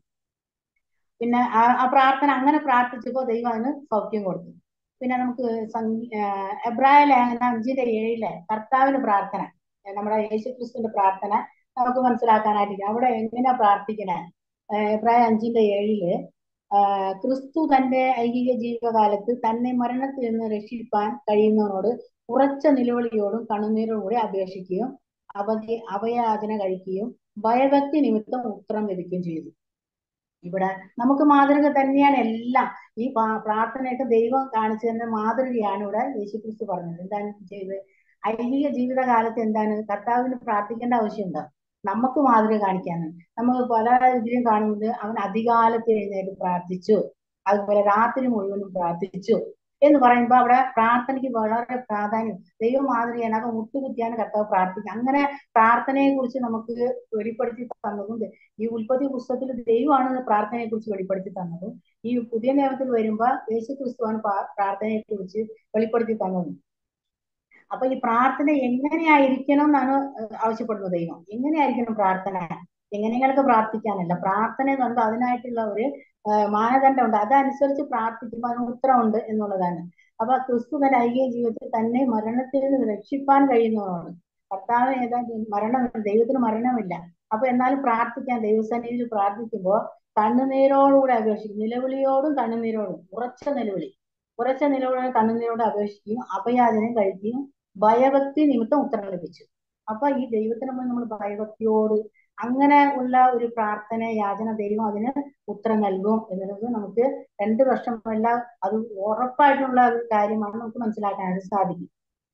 പിന്നെ ആ ആ പ്രാർത്ഥന അങ്ങനെ പ്രാർത്ഥിച്ചപ്പോൾ ദൈവം അതിന് സൗഖ്യം കൊടുത്തു പിന്നെ നമുക്ക് സംഗീ- ആ, എബ്രായ ലേഖനം അഞ്ചിന്റെ ഏഴിലെ കർത്താവിന്റെ പ്രാർത്ഥന ഏ, നമ്മുടെ യേശുക്രിസ്തുവിന്റെ പ്രാർത്ഥന നമുക്ക് മനസ്സിലാക്കാനായിട്ട് അവിടെ എങ്ങനെയാ പ്രാർത്ഥിക്കണേ ഏ, എബ്രായ അഞ്ചിന്റെ ഏഴില് ആ, ക്രിസ്തു തന്റെ ഐഹിക ജീവിതകാലത്ത് തന്നെ മരണത്തിൽ നിന്ന് രക്ഷിപ്പാൻ കഴിയുന്നവനോട് ഉറച്ച നിലവിളിയോടും കണ്ണുനീരോടും കൂടി അപേക്ഷിക്കുകയും അവധി അഭയാചന കഴിക്കുകയും ഭയഭക്തി നിമിത്തം ഉത്തരം ലഭിക്കുകയും ചെയ്തു ഇവിടെ നമുക്ക് മാതൃക തന്നെയാണ് എല്ലാം ഈ പ്രാ- പ്രാർത്ഥനയൊക്കെ ദൈവം കാണിച്ചു തന്ന മാതൃകയാണ് ഇവിടെ യേശുക്രിസ്തു പറഞ്ഞത് എന്താണ് ചെയ്തത് ഐഹിക ജീവിതകാലത്ത് എന്താണ് കർത്താവിന് പ്രാർത്ഥിക്കേണ്ട ആവശ്യമുണ്ടോ നമുക്ക് മാതൃക കാണിക്കാണ് നമുക്ക് പല ഇതിലും കാണുന്നത് അവൻ അധികാലത്ത് എഴുന്നേറ്റ് പ്രാർത്ഥിച്ചു അതുപോലെ രാത്രി മുഴുവനും പ്രാർത്ഥിച്ചു എന്ന് പറയുമ്പോൾ അവിടെ പ്രാർത്ഥനയ്ക്ക് വളരെ പ്രാധാന്യം ദൈവം മാതൃകയാണ് അത് മുട്ടുകുത്തിയാണ് കർത്താവ് പ്രാർത്ഥിക്കുക അങ്ങനെ പ്രാർത്ഥനയെ കുറിച്ച് നമുക്ക് വെളിപ്പെടുത്തി തന്നതും ഈ ഉൽപ്പത്തി പുസ്തകത്തിൽ ദൈവമാണ് പ്രാർത്ഥനയെ കുറിച്ച് വെളിപ്പെടുത്തി തന്നതും ഈ പുതിയ നിയമത്തിൽ വരുമ്പോൾ യേശു ക്രിസ്തുവാണ് പ്രാർത്ഥനയെ കുറിച്ച് വെളിപ്പെടുത്തി തന്നതും അപ്പൊ ഈ പ്രാർത്ഥന എങ്ങനെയായിരിക്കണം എന്നാണ് ആവശ്യപ്പെടുന്നത് ദൈവം എങ്ങനെയായിരിക്കണം പ്രാർത്ഥന എങ്ങനെയൊക്കെ പ്രാർത്ഥിക്കാനല്ല പ്രാർത്ഥന എന്ന് പറയുമ്പോൾ അതിനായിട്ടുള്ള ഒരു ആ, മാനദണ്ഡമുണ്ട് അതനുസരിച്ച് പ്രാർത്ഥിക്കുമ്പോൾ അതിന് ഉത്തരമുണ്ട് എന്നുള്ളതാണ് അപ്പൊ ക്രിസ്തു തന്റെ ഐകിക ജീവിതത്തിൽ തന്നെ മരണത്തിൽ നിന്ന് രക്ഷിപ്പാൻ കഴിയുന്നതാണ് കർത്താവ് ഏതാ മരണം ദൈവത്തിന് മരണമില്ല അപ്പൊ എന്നാലും പ്രാർത്ഥിക്കാൻ ദൈവസന്നിധിയിൽ പ്രാർത്ഥിക്കുമ്പോൾ കണ്ണുനീരോടുകൂടെ അപേക്ഷിക്കും നിലവിളിയോടും കണ്ണുനീരോടും ഉറച്ച നിലവിളി ഉറച്ച നിലവിളിയോടും കണ്ണുനീരോടും അപേക്ഷിക്കുകയും അപയാചനം കഴിക്കുകയും ഭയഭക്തി നിമിത്തം ഉത്തരം ലഭിച്ചു അപ്പൊ ഈ ദൈവത്തിന് മുന്നിൽ നമ്മൾ ഭയഭക്തിയോട് അങ്ങനെ ഉള്ള ഒരു പ്രാർത്ഥന യാചന ദൈവം അതിന് ഉത്തരം നൽകും എന്നുള്ളത് നമുക്ക് രണ്ട് വർഷമല്ല അത് ഉറപ്പായിട്ടുള്ള ഒരു കാര്യമാണ് നമുക്ക് മനസ്സിലാക്കാനായിട്ട് സാധിക്കും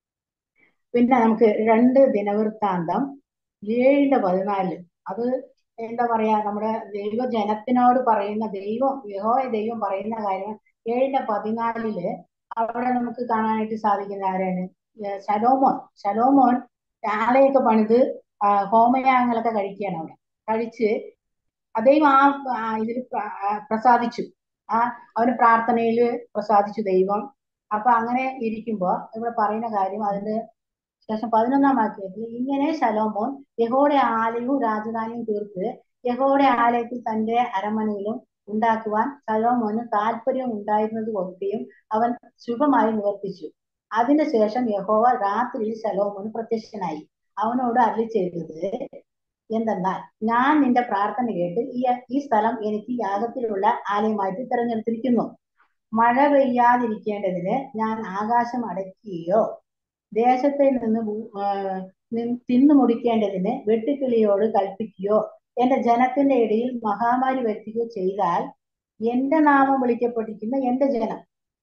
പിന്നെ നമുക്ക് രണ്ട് ദിനവൃത്താന്തം ഏഴിന്റെ പതിനാല് അത് എന്താ പറയാ നമ്മുടെ ദൈവജനത്തിനോട് പറയുന്ന ദൈവം യഹോവ ദൈവം പറയുന്ന കാര്യം ഏഴിന്റെ പതിനാലില് അവിടെ നമുക്ക് കാണാനായിട്ട് സാധിക്കുന്ന ആരാണ് ഏർ ശലോമോൻ ശലോമോൻ ആലയൊക്കെ പണിത് ആ, ഹോമയാഗങ്ങളൊക്കെ കഴിക്കുകയാണ് അവിടെ കഴിച്ച് അദ്ദേഹം ആ ആ ഇതിൽ പ്ര- ആ പ്രസാദിച്ചു ആ അവന് പ്രാർത്ഥനയിൽ പ്രസാദിച്ചു ദൈവം അപ്പൊ അങ്ങനെ ഇരിക്കുമ്പോ ഇവിടെ പറയുന്ന കാര്യം അതിന്റെ ശേഷം പതിനൊന്നാം വാക്യത്തിൽ ഇങ്ങനെ ശലോമോൻ യഹോയുടെ ആലയവും രാജധാനിയും തീർത്ത് യഹോയുടെ ആലയത്തിൽ തന്റെ അരമനയിലും ഉണ്ടാക്കുവാൻ ശലോമോന് താല്പര്യം ഉണ്ടായിരുന്നത് ഒക്കെയും അവൻ ശുഭമായി നിവർത്തിച്ചു അതിന് ശേഷം യഹോവ രാത്രിയിൽ ശലോമോന് പ്രത്യക്ഷനായി അവനോട് അരളി ചെയ്തത് എന്തെന്നാൽ ഞാൻ നിന്റെ പ്രാർത്ഥന കേട്ട് ഈ ഈ സ്ഥലം എനിക്ക് യാഗത്തിലുള്ള ആലയമായിട്ട് തിരഞ്ഞെടുത്തിരിക്കുന്നു മഴ പെയ്യാതിരിക്കേണ്ടതിന് ഞാൻ ആകാശം അടയ്ക്കുകയോ ദേശത്തിൽ നിന്ന് ഭൂ- ആ, നി- തിന്നു മുടിക്കേണ്ടതിന് വെട്ടുക്കിളിയോട് കൽപ്പിക്കുകയോ എന്റെ ജനത്തിന്റെ ഇടയിൽ മഹാമാരി വരുത്തുകയോ ചെയ്താൽ എന്റെ നാമം വിളിക്കപ്പെട്ടിരിക്കുന്ന എന്റെ ജനം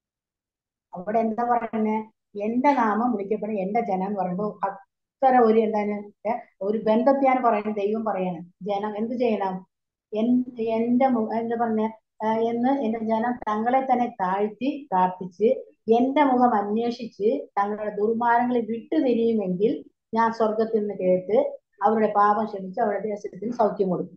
അവിടെ എന്താ പറയുന്നത് എന്റെ നാമം വിളിക്കപ്പെടുന്ന എന്റെ ജനം എന്ന് പറയുമ്പോൾ അത്ര ഒരു എന്താണ് ഏ, ഒരു ബന്ധത്തെയാണ് പറയുന്നത് ദൈവം പറയാണ് ജനം എന്ത് ചെയ്യണം എൻ- എന്റെ മു- എന്താ പറഞ്ഞ എന്ന് എന്റെ ജനം തങ്ങളെ തന്നെ താഴ്ത്തി പ്രാർത്ഥിച്ച് എന്റെ മുഖം അന്വേഷിച്ച് തങ്ങളുടെ ദുർമാർഗങ്ങളെ വിട്ടുതിരിയുമെങ്കിൽ ഞാൻ സ്വർഗത്തിൽ നിന്ന് കേട്ട് അവരുടെ പാപം ക്ഷമിച്ച് അവരുടെ ദേശത്തിന് സൗഖ്യം കൊടുക്കും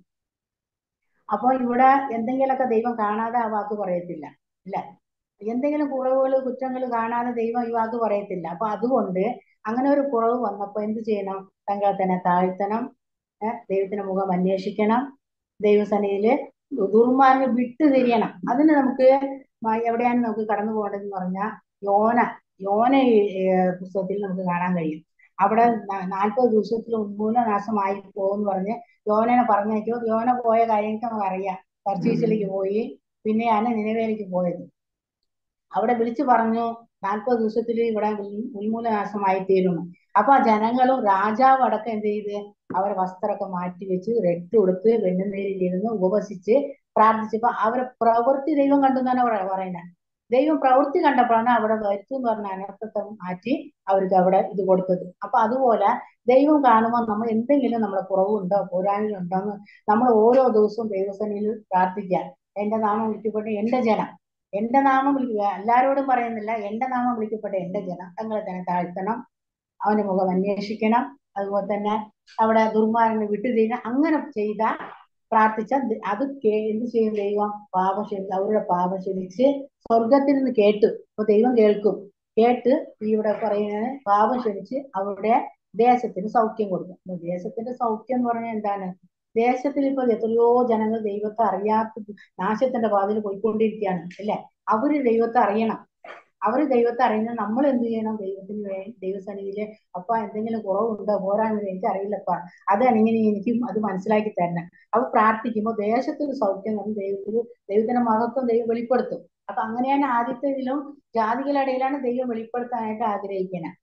അപ്പൊ ഇവിടെ എന്തെങ്കിലുമൊക്കെ ദൈവം കാണാതെ ആ വാക്ക് പറയത്തില്ല ഇല്ല എന്തെങ്കിലും കുറവുകൾ കുറ്റങ്ങൾ കാണാതെ ദൈവം ഈ വാക്ക് പറയത്തില്ല അപ്പൊ അതുകൊണ്ട് അങ്ങനെ ഒരു കുറവ് വന്നപ്പോ എന്ത് ചെയ്യണം തങ്ങളെ തന്നെ താഴ്ത്തണം ഏഹ് ദൈവത്തിന്റെ മുഖം അന്വേഷിക്കണം ദൈവസനയില് ദുർമാർഗം വിട്ടുതിരിയണം അതിന് നമുക്ക് മ- എവിടെയാണ് നമുക്ക് കടന്നു പോകേണ്ടതെന്ന് പറഞ്ഞാൽ യോന യോന ഏഹ് പുസ്തകത്തിൽ നമുക്ക് കാണാൻ കഴിയും അവിടെ ന- നാൽപ്പത് ദിവസത്തിൽ ഉന്മൂലനാശമായി പോകുമെന്ന് പറഞ്ഞ് യോനനെ പറഞ്ഞേക്കോ യോന പോയ കാര്യങ്ങൾക്ക് നമുക്ക് അറിയാം തർച്ചീസിലേക്ക് പോയി പിന്നെയാണ് നിലവേലേക്ക് പോയത് അവിടെ വിളിച്ചു പറഞ്ഞു നാൽപ്പത് ദിവസത്തിൽ ഇവിടെ ഉൽ- ഉന്മൂലനാശമായി തീരുന്നു അപ്പൊ ആ ജനങ്ങളും രാജാവ് അടക്കം എന്ത് ചെയ്ത് അവരെ വസ്ത്രമൊക്കെ മാറ്റി വെച്ച് റെഡ് കൊടുത്ത് വെണ്ണുനീരിൽ ഇരുന്ന് ഉപവസിച്ച് പ്രാർത്ഥിച്ചപ്പോ അവരെ പ്രവൃത്തി ദൈവം കണ്ടു എന്നാണ് അവിടെ പറയുന്നത് ദൈവം പ്രവൃത്തി കണ്ടപ്പോഴാണ് അവിടെ വരുത്തു എന്ന് പറഞ്ഞ അനർത്ഥത്തെ മാറ്റി അവർക്ക് അവിടെ ഇത് കൊടുത്തത് അപ്പൊ അതുപോലെ ദൈവം കാണുമ്പോൾ നമ്മൾ എന്തെങ്കിലും നമ്മളെ കുറവുണ്ടോ പോരായ്മയുണ്ടോ എന്ന് നമ്മൾ ഓരോ ദിവസവും ദൈവസേനയിൽ പ്രാർത്ഥിക്കുക എന്റെ നാമം വിളിക്കപ്പെട്ട എന്റെ ജനം എന്റെ നാമം വിളിക്കുക എല്ലാരോടും പറയുന്നില്ല എന്റെ നാമം വിളിക്കപ്പെട്ട എന്റെ ജനം തങ്ങളെ തന്നെ താഴ്ത്തണം അവന്റെ മുഖം അന്വേഷിക്കണം അതുപോലെ തന്നെ അവിടെ ദുർമാർഗങ്ങൾ വിട്ടുതീരണം അങ്ങനെ ചെയ്താൽ പ്രാർത്ഥിച്ച അത് കേ- എന്ത് ചെയ്യും ദൈവം പാപം ക്ഷമിച്ച് അവരുടെ പാപം ക്ഷമിച്ച് സ്വർഗത്തിൽ നിന്ന് കേട്ടു അപ്പൊ ദൈവം കേൾക്കും കേട്ട് ഇവിടെ പറയുന്നത് പാപം ക്ഷമിച്ച് അവരുടെ ദേശത്തിന് സൗഖ്യം കൊടുക്കും അപ്പൊ ദേശത്തിന്റെ സൗഖ്യം എന്ന് പറഞ്ഞാൽ എന്താണ് ദേശത്തിൽ ഇപ്പൊ എത്രയോ ജനങ്ങൾ ദൈവത്തെ അറിയാത്ത നാശത്തിന്റെ പാതയിൽ പോയിക്കൊണ്ടിരിക്കുകയാണ് അല്ലെ അവര് ദൈവത്തെ അറിയണം അവര് ദൈവത്തെ അറിയുന്നത് നമ്മൾ എന്ത് ചെയ്യണം ദൈവത്തിന് വേണ്ടി ദൈവസന്നിധിയില് അപ്പ എന്തെങ്കിലും കുറവുണ്ടോ പോരാണെന്ന് എനിക്ക് അറിയില്ലപ്പാ അതാണ് ഇങ്ങനെ എനിക്കും അത് മനസ്സിലാക്കി തരണം അവ പ്രാർത്ഥിക്കുമ്പോൾ ദേശത്തിൽ സൗഖ്യം നമ്മൾ ദൈവത്തിന് ദൈവത്തിന്റെ മഹത്വം ദൈവം വെളിപ്പെടുത്തും അപ്പൊ അങ്ങനെയാണ് ആദ്യത്തെ ഇതിലും ജാതികളുടെ ഇടയിലാണ് ദൈവം വെളിപ്പെടുത്താനായിട്ട് ആഗ്രഹിക്കുന്നത്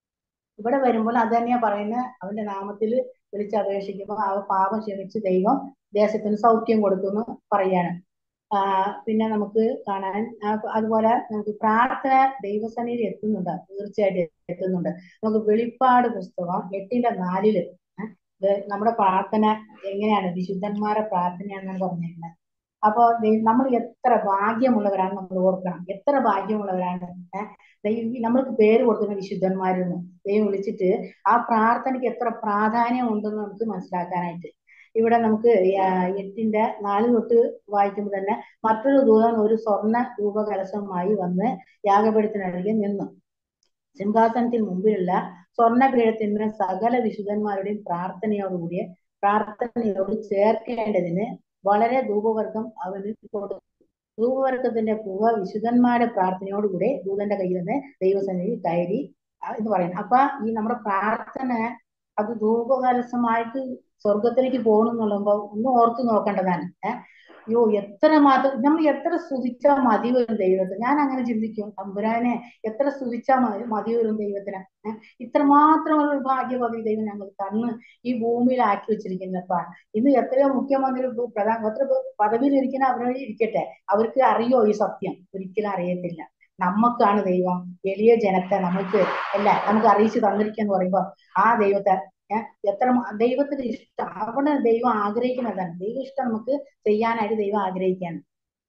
ഇവിടെ വരുമ്പോൾ അത് തന്നെയാ പറയുന്നത് അവന്റെ നാമത്തിൽ വിളിച്ചപേക്ഷിക്കുമ്പോൾ അവ പാപം ക്ഷമിച്ച് ദൈവം ദേശത്തിന് സൗഖ്യം കൊടുക്കുന്നു പറയാണ് ആ പിന്നെ നമുക്ക് കാണാൻ ആ, അതുപോലെ നമുക്ക് പ്രാർത്ഥന ദൈവസന്നിധി എത്തുന്നുണ്ട് തീർച്ചയായിട്ടും എത്തുന്നുണ്ട് നമുക്ക് വെളിപ്പാട് പുസ്തകം എട്ടിന്റെ നാലില് ഏഹ്, ഇത് നമ്മുടെ പ്രാർത്ഥന എങ്ങനെയാണ് വിശുദ്ധന്മാരെ പ്രാർത്ഥനയാണെന്നാണ് പറഞ്ഞിരിക്കുന്നത് അപ്പൊ ദൈ- നമ്മൾ എത്ര ഭാഗ്യമുള്ളവരാണ് നമ്മൾ ഓർക്കണം എത്ര ഭാഗ്യമുള്ളവരാണ് ഏഹ് ദൈവം നമ്മൾക്ക് പേര് കൊടുക്കുന്ന വിശുദ്ധന്മാരെന്ന് ദൈവം വിളിച്ചിട്ട് ആ പ്രാർത്ഥനയ്ക്ക് എത്ര പ്രാധാന്യം ഉണ്ടെന്ന് നമുക്ക് മനസ്സിലാക്കാനായിട്ട് ഇവിടെ നമുക്ക് ആ എട്ടിന്റെ നാല് തൊട്ട് വായിക്കുമ്പോൾ തന്നെ മറ്റൊരു ദൂതൻ ഒരു സ്വർണ്ണ രൂപകലശവുമായി വന്ന് യാഗപീഠത്തിനരികെ നിന്നു സിംഹാസനത്തിന് മുമ്പിലുള്ള സ്വർണ്ണപീഠത്തിന്മേൽ സകല വിശുദ്ധന്മാരുടെയും പ്രാർത്ഥനയോടുകൂടിയ പ്രാർത്ഥനയോട് ചേർക്കേണ്ടതിന് വളരെ ധൂപവർഗം അവന് കൊടുത്തു ധൂപവർഗത്തിന്റെ പുക വിശുദ്ധന്മാരുടെ പ്രാർത്ഥനയോടുകൂടെ ദൂതന്റെ കയ്യിൽ നിന്ന് ദൈവസന്നിധി കയറി ആ, എന്ന് പറയുന്നത് അപ്പൊ ഈ നമ്മുടെ പ്രാർത്ഥന അത് ധൂപകലശമായിട്ട് സ്വർഗത്തിലേക്ക് പോകണം എന്നുള്ളപ്പോ ഒന്ന് ഓർത്ത് നോക്കേണ്ടതാണ് ഏഹ് അയ്യോ എത്ര മാത്രം നമ്മൾ എത്ര സ്തുതിച്ചാൽ മതി വരും ദൈവത്തെ ഞാൻ അങ്ങനെ ചിന്തിക്കും തമ്പുരാനെ എത്ര സ്തുതിച്ചാൽ മതി മതി വരും ദൈവത്തിന് ഏഹ് ഇത്രമാത്രം ഒരു ഭാഗ്യപദവി ദൈവം ഞങ്ങൾ തന്ന് ഈ ഭൂമിയിൽ ആക്കി വെച്ചിരിക്കുന്നപ്പാ ഇന്ന് എത്രയോ മുഖ്യമന്ത്രി പ്രധാന എത്ര പദവിയിൽ ഇരിക്കുന്ന അവരോട് ഇരിക്കട്ടെ അവർക്ക് അറിയോ ഈ സത്യം ഒരിക്കലും അറിയത്തില്ല നമുക്കാണ് ദൈവം എളിയ ജനത്തെ നമുക്ക് അല്ല നമുക്ക് അറിയിച്ചു തന്നിരിക്കുന്നു പറയുമ്പോ ആ ദൈവത്തെ ഏഹ് എത്ര മ- ദൈവത്തിന് ഇഷ്ടം അവിടെ ദൈവം ആഗ്രഹിക്കുന്നതാണ് ദൈവ ഇഷ്ടം നമുക്ക് ചെയ്യാനായിട്ട് ദൈവം ആഗ്രഹിക്കുകയാണ്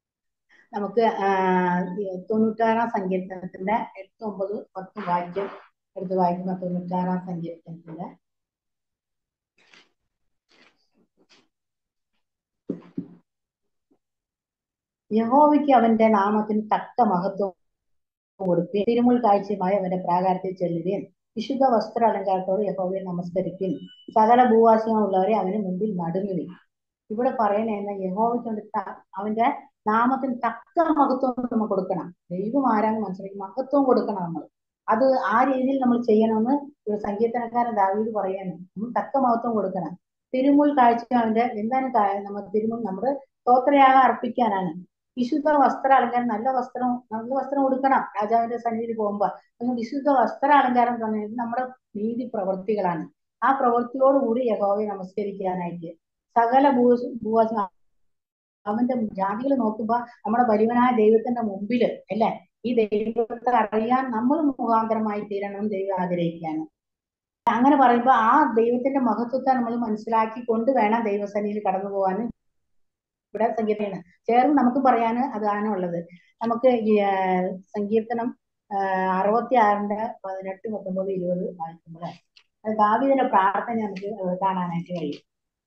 നമുക്ക് ആഹ് ഈ തൊണ്ണൂറ്റാറാം സങ്കീർത്തനത്തിന്റെ എട്ട് ഒമ്പത് പത്ത് വാക്യം എടുത്ത് വായിക്കുന്ന തൊണ്ണൂറ്റാറാം സങ്കീർത്തനത്തിന്റെ യഹോവയ്ക്ക് അവന്റെ നാമത്തിന് തക്ക മഹത്വം കൊടുക്കുകയും തിരുമുൾ കാഴ്ചയുമായി അവന്റെ പ്രാകാരത്തിൽ ചെല്ലുകയും വിശുദ്ധ വസ്ത്ര അലങ്കാരത്തോട് യഹോവയെ നമസ്കരിക്കുകയും സകല ഭൂവാസികളുള്ളവരെ അവന് മുമ്പിൽ നടുങ്ങുകയും ഇവിടെ പറയുന്ന യഹോവയ്ക്ക് വേണ്ടി ത- അവന്റെ നാമത്തിന് തക്ക മഹത്വം നമ്മൾ കൊടുക്കണം ദൈവം ആരാന്ന് മനസ്സിലാക്കി മഹത്വം കൊടുക്കണം നമ്മൾ അത് ആ രീതിയിൽ നമ്മൾ ചെയ്യണമെന്ന് ഒരു സങ്കീർത്തനക്കാരൻ ദാവീദ് പറയാണ് നമ്മൾ തക്ക മഹത്വം കൊടുക്കണം തിരുമുൽ കാഴ്ച അവന്റെ എന്താണ് കാ- നമ്മൾ തിരുമുൽ നമ്മുടെ സ്തോത്രയാഗം അർപ്പിക്കാനാണ് വിശുദ്ധ വസ്ത്ര അലങ്കാരം നല്ല വസ്ത്രം നല്ല വസ്ത്രം കൊടുക്കണം രാജാവിന്റെ സന്നിധിയിൽ പോകുമ്പോ അങ്ങനെ വിശുദ്ധ വസ്ത്ര അലങ്കാരം തന്നെ നമ്മുടെ നീതി പ്രവൃത്തികളാണ് ആ പ്രവൃത്തിയോടുകൂടി യഹോവയെ നമസ്കരിക്കാനായിട്ട് സകല ഭൂ ഭൂവാസി അവന്റെ ജാതികൾ നോക്കുമ്പോ നമ്മുടെ വലിയവനായ ദൈവത്തിന്റെ മുമ്പില് അല്ലെ ഈ ദൈവത്തെ അറിയാൻ നമ്മൾ മുഖാന്തരമായി തീരണം എന്ന് ദൈവം ആഗ്രഹിക്കുകയാണ് അങ്ങനെ പറയുമ്പോ ആ ദൈവത്തിന്റെ മഹത്വത്തെ നമ്മൾ മനസ്സിലാക്കി കൊണ്ട് വേണം ദൈവസന്നിധിയിൽ കടന്നു പോകാൻ ഇവിടെ സങ്കീർത്തനം ചേർന്ന് നമുക്ക് പറയാന് അതാണ് ഉള്ളത് നമുക്ക് ഈ ആ, സങ്കീർത്തനം അറുപത്തി ആറിന്റെ പതിനെട്ട് പത്തൊമ്പത് ഇരുപത് വായിക്കുമ്പോൾ അത് ദാവീദിന്റെ പ്രാർത്ഥന നമുക്ക് കാണാനായിട്ട് കഴിയും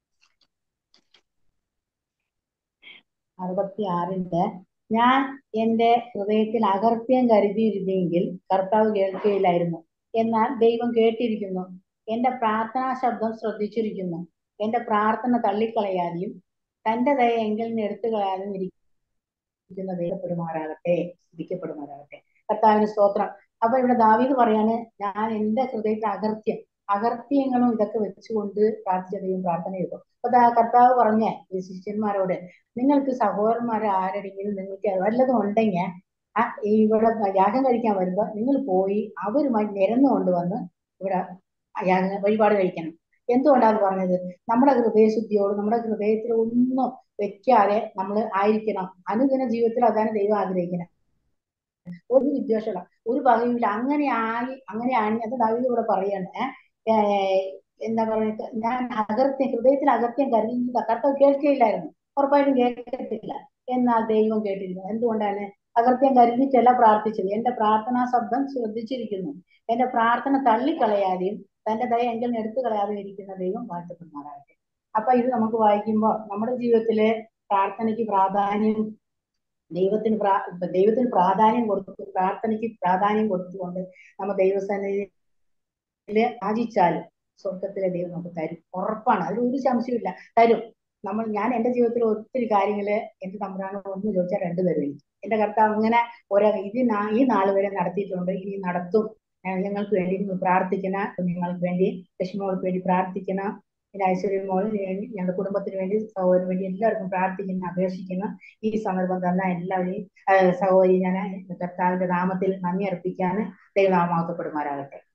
അറുപത്തി ആറിന്റെ ഞാൻ എന്റെ ഹൃദയത്തിൽ അകർഷ്യം കരുതിയിരുന്നെങ്കിൽ കർത്താവ് കേൾക്കുകയില്ലായിരുന്നു എന്നാൽ ദൈവം കേട്ടിരിക്കുന്നു എന്റെ പ്രാർത്ഥനാ ശബ്ദം ശ്രദ്ധിച്ചിരിക്കുന്നു എന്റെ പ്രാർത്ഥന തള്ളിക്കളയാതെയും തന്റെ ദയ എങ്കിൽ നിന്ന് എടുത്തു കളയാതെയും ഇരിക്കുന്ന ദൈവപ്പെടുമാറാകട്ടെ സ്തുതിക്കപ്പെടുമാറാകട്ടെ കർത്താവിന് സ്തോത്രം അപ്പൊ ഇവിടെ ദാവീദ് പറയാണ് ഞാൻ എന്റെ ഹൃദയത്തിൽ അകർത്യം അകർത്യങ്ങളും ഇതൊക്കെ വെച്ചുകൊണ്ട് പ്രാർത്ഥിച്ച ദൈവം പ്രാർത്ഥന ചെയ്തു അപ്പൊ ദാ കർത്താവ് പറഞ്ഞ ഈ ശിഷ്യന്മാരോട് നിങ്ങൾക്ക് സഹോദരന്മാരെ ആരെങ്കിലും നിങ്ങൾക്ക് വല്ലതും ഉണ്ടെങ്കിൽ ആ ഇവിടെ യാഗം കഴിക്കാൻ വരുമ്പോ നിങ്ങൾ പോയി അവരുമായി നിരന്നു കൊണ്ടുവന്ന് ഇവിടെ യാഗ വഴിപാട് കഴിക്കണം എന്തുകൊണ്ടാണ് പറഞ്ഞത് നമ്മുടെ ഹൃദയശുദ്ധിയോട് നമ്മുടെ ഹൃദയത്തിൽ ഒന്നും വെക്കാതെ നമ്മൾ ആയിരിക്കണം അനുദിന ജീവിതത്തിൽ അതാണ് ദൈവം ആഗ്രഹിക്കുന്നത് ഒരു വിദ്വേഷമുള്ള ഒരു പകയുമില്ല അങ്ങനെ ആയി അങ്ങനെ ആണി അത് ദാവീദ് ഇവിടെ പറയാണ് ഏഹ് എന്താ പറയുക ഞാൻ അകർത്യം ഹൃദയത്തിൽ അകർത്യം കരുതുന്നത് കർത്താവ് കേൾക്കുകയില്ലായിരുന്നു ഉറപ്പായിട്ടും കേൾക്കത്തില്ല എന്നാൽ ദൈവം കേട്ടിരിക്കുന്നു എന്തുകൊണ്ടാണ് അകർത്യം കരുതിച്ചല്ല പ്രാർത്ഥിച്ചത് എന്റെ പ്രാർത്ഥനാ ശബ്ദം ശ്രദ്ധിച്ചിരിക്കുന്നു എന്റെ പ്രാർത്ഥന തള്ളിക്കളയാതെയും തന്റെ ദയ എങ്കിൽ എടുത്തു കളയാതെയും ഇരിക്കുന്ന ദൈവം വാഴ്ത്തപ്പെടുമാറാകട്ടെ അപ്പൊ ഇത് നമുക്ക് വായിക്കുമ്പോൾ നമ്മുടെ ജീവിതത്തിലെ പ്രാർത്ഥനയ്ക്ക് പ്രാധാന്യം ദൈവത്തിന് പ്രാ ദൈവത്തിന് പ്രാധാന്യം കൊടുത്തു പ്രാർത്ഥനയ്ക്ക് പ്രാധാന്യം കൊടുത്തുകൊണ്ട് നമ്മൾ ദൈവസന്നിധിയില് യാചിച്ചാൽ സ്വർഗത്തിലെ ദൈവം നമുക്ക് തരും ഉറപ്പാണ് അതിൽ ഒരു സംശയമില്ല തരും നമ്മൾ ഞാൻ എന്റെ ജീവിതത്തിൽ ഒത്തിരി കാര്യങ്ങള് എന്റെ തമ്പുരാനോ ഒന്ന് ചോദിച്ചാൽ രണ്ടു തരും എനിക്ക് എന്റെ കർത്താവ് അങ്ങനെ ഓരോ ഇത് നാ- ഈ നാൾ വരെ നടത്തിയിട്ടുണ്ട് ഇനി നടത്തും ഞാൻ ഞങ്ങൾക്ക് വേണ്ടി നിങ്ങൾ പ്രാർത്ഥിക്കണ കുഞ്ഞുങ്ങൾക്ക് വേണ്ടി ലക്ഷ്മികൾക്ക് വേണ്ടി പ്രാർത്ഥിക്കണം പിന്നെ ഐശ്വര്യ മോൾ ഞങ്ങളുടെ കുടുംബത്തിന് വേണ്ടി സഹോദരന് വേണ്ടി എല്ലാവർക്കും പ്രാർത്ഥിക്കുന്ന അപേക്ഷിക്കുന്ന ഈ സന്ദർഭം തന്നെ എല്ലാവരെയും ആ, സഹോദരി ഞാൻ കർത്താവിന്റെ നാമത്തിൽ നന്ദി അർപ്പിക്കാൻ ദൈവനാമാക്കപ്പെടുമാറാകട്ടെ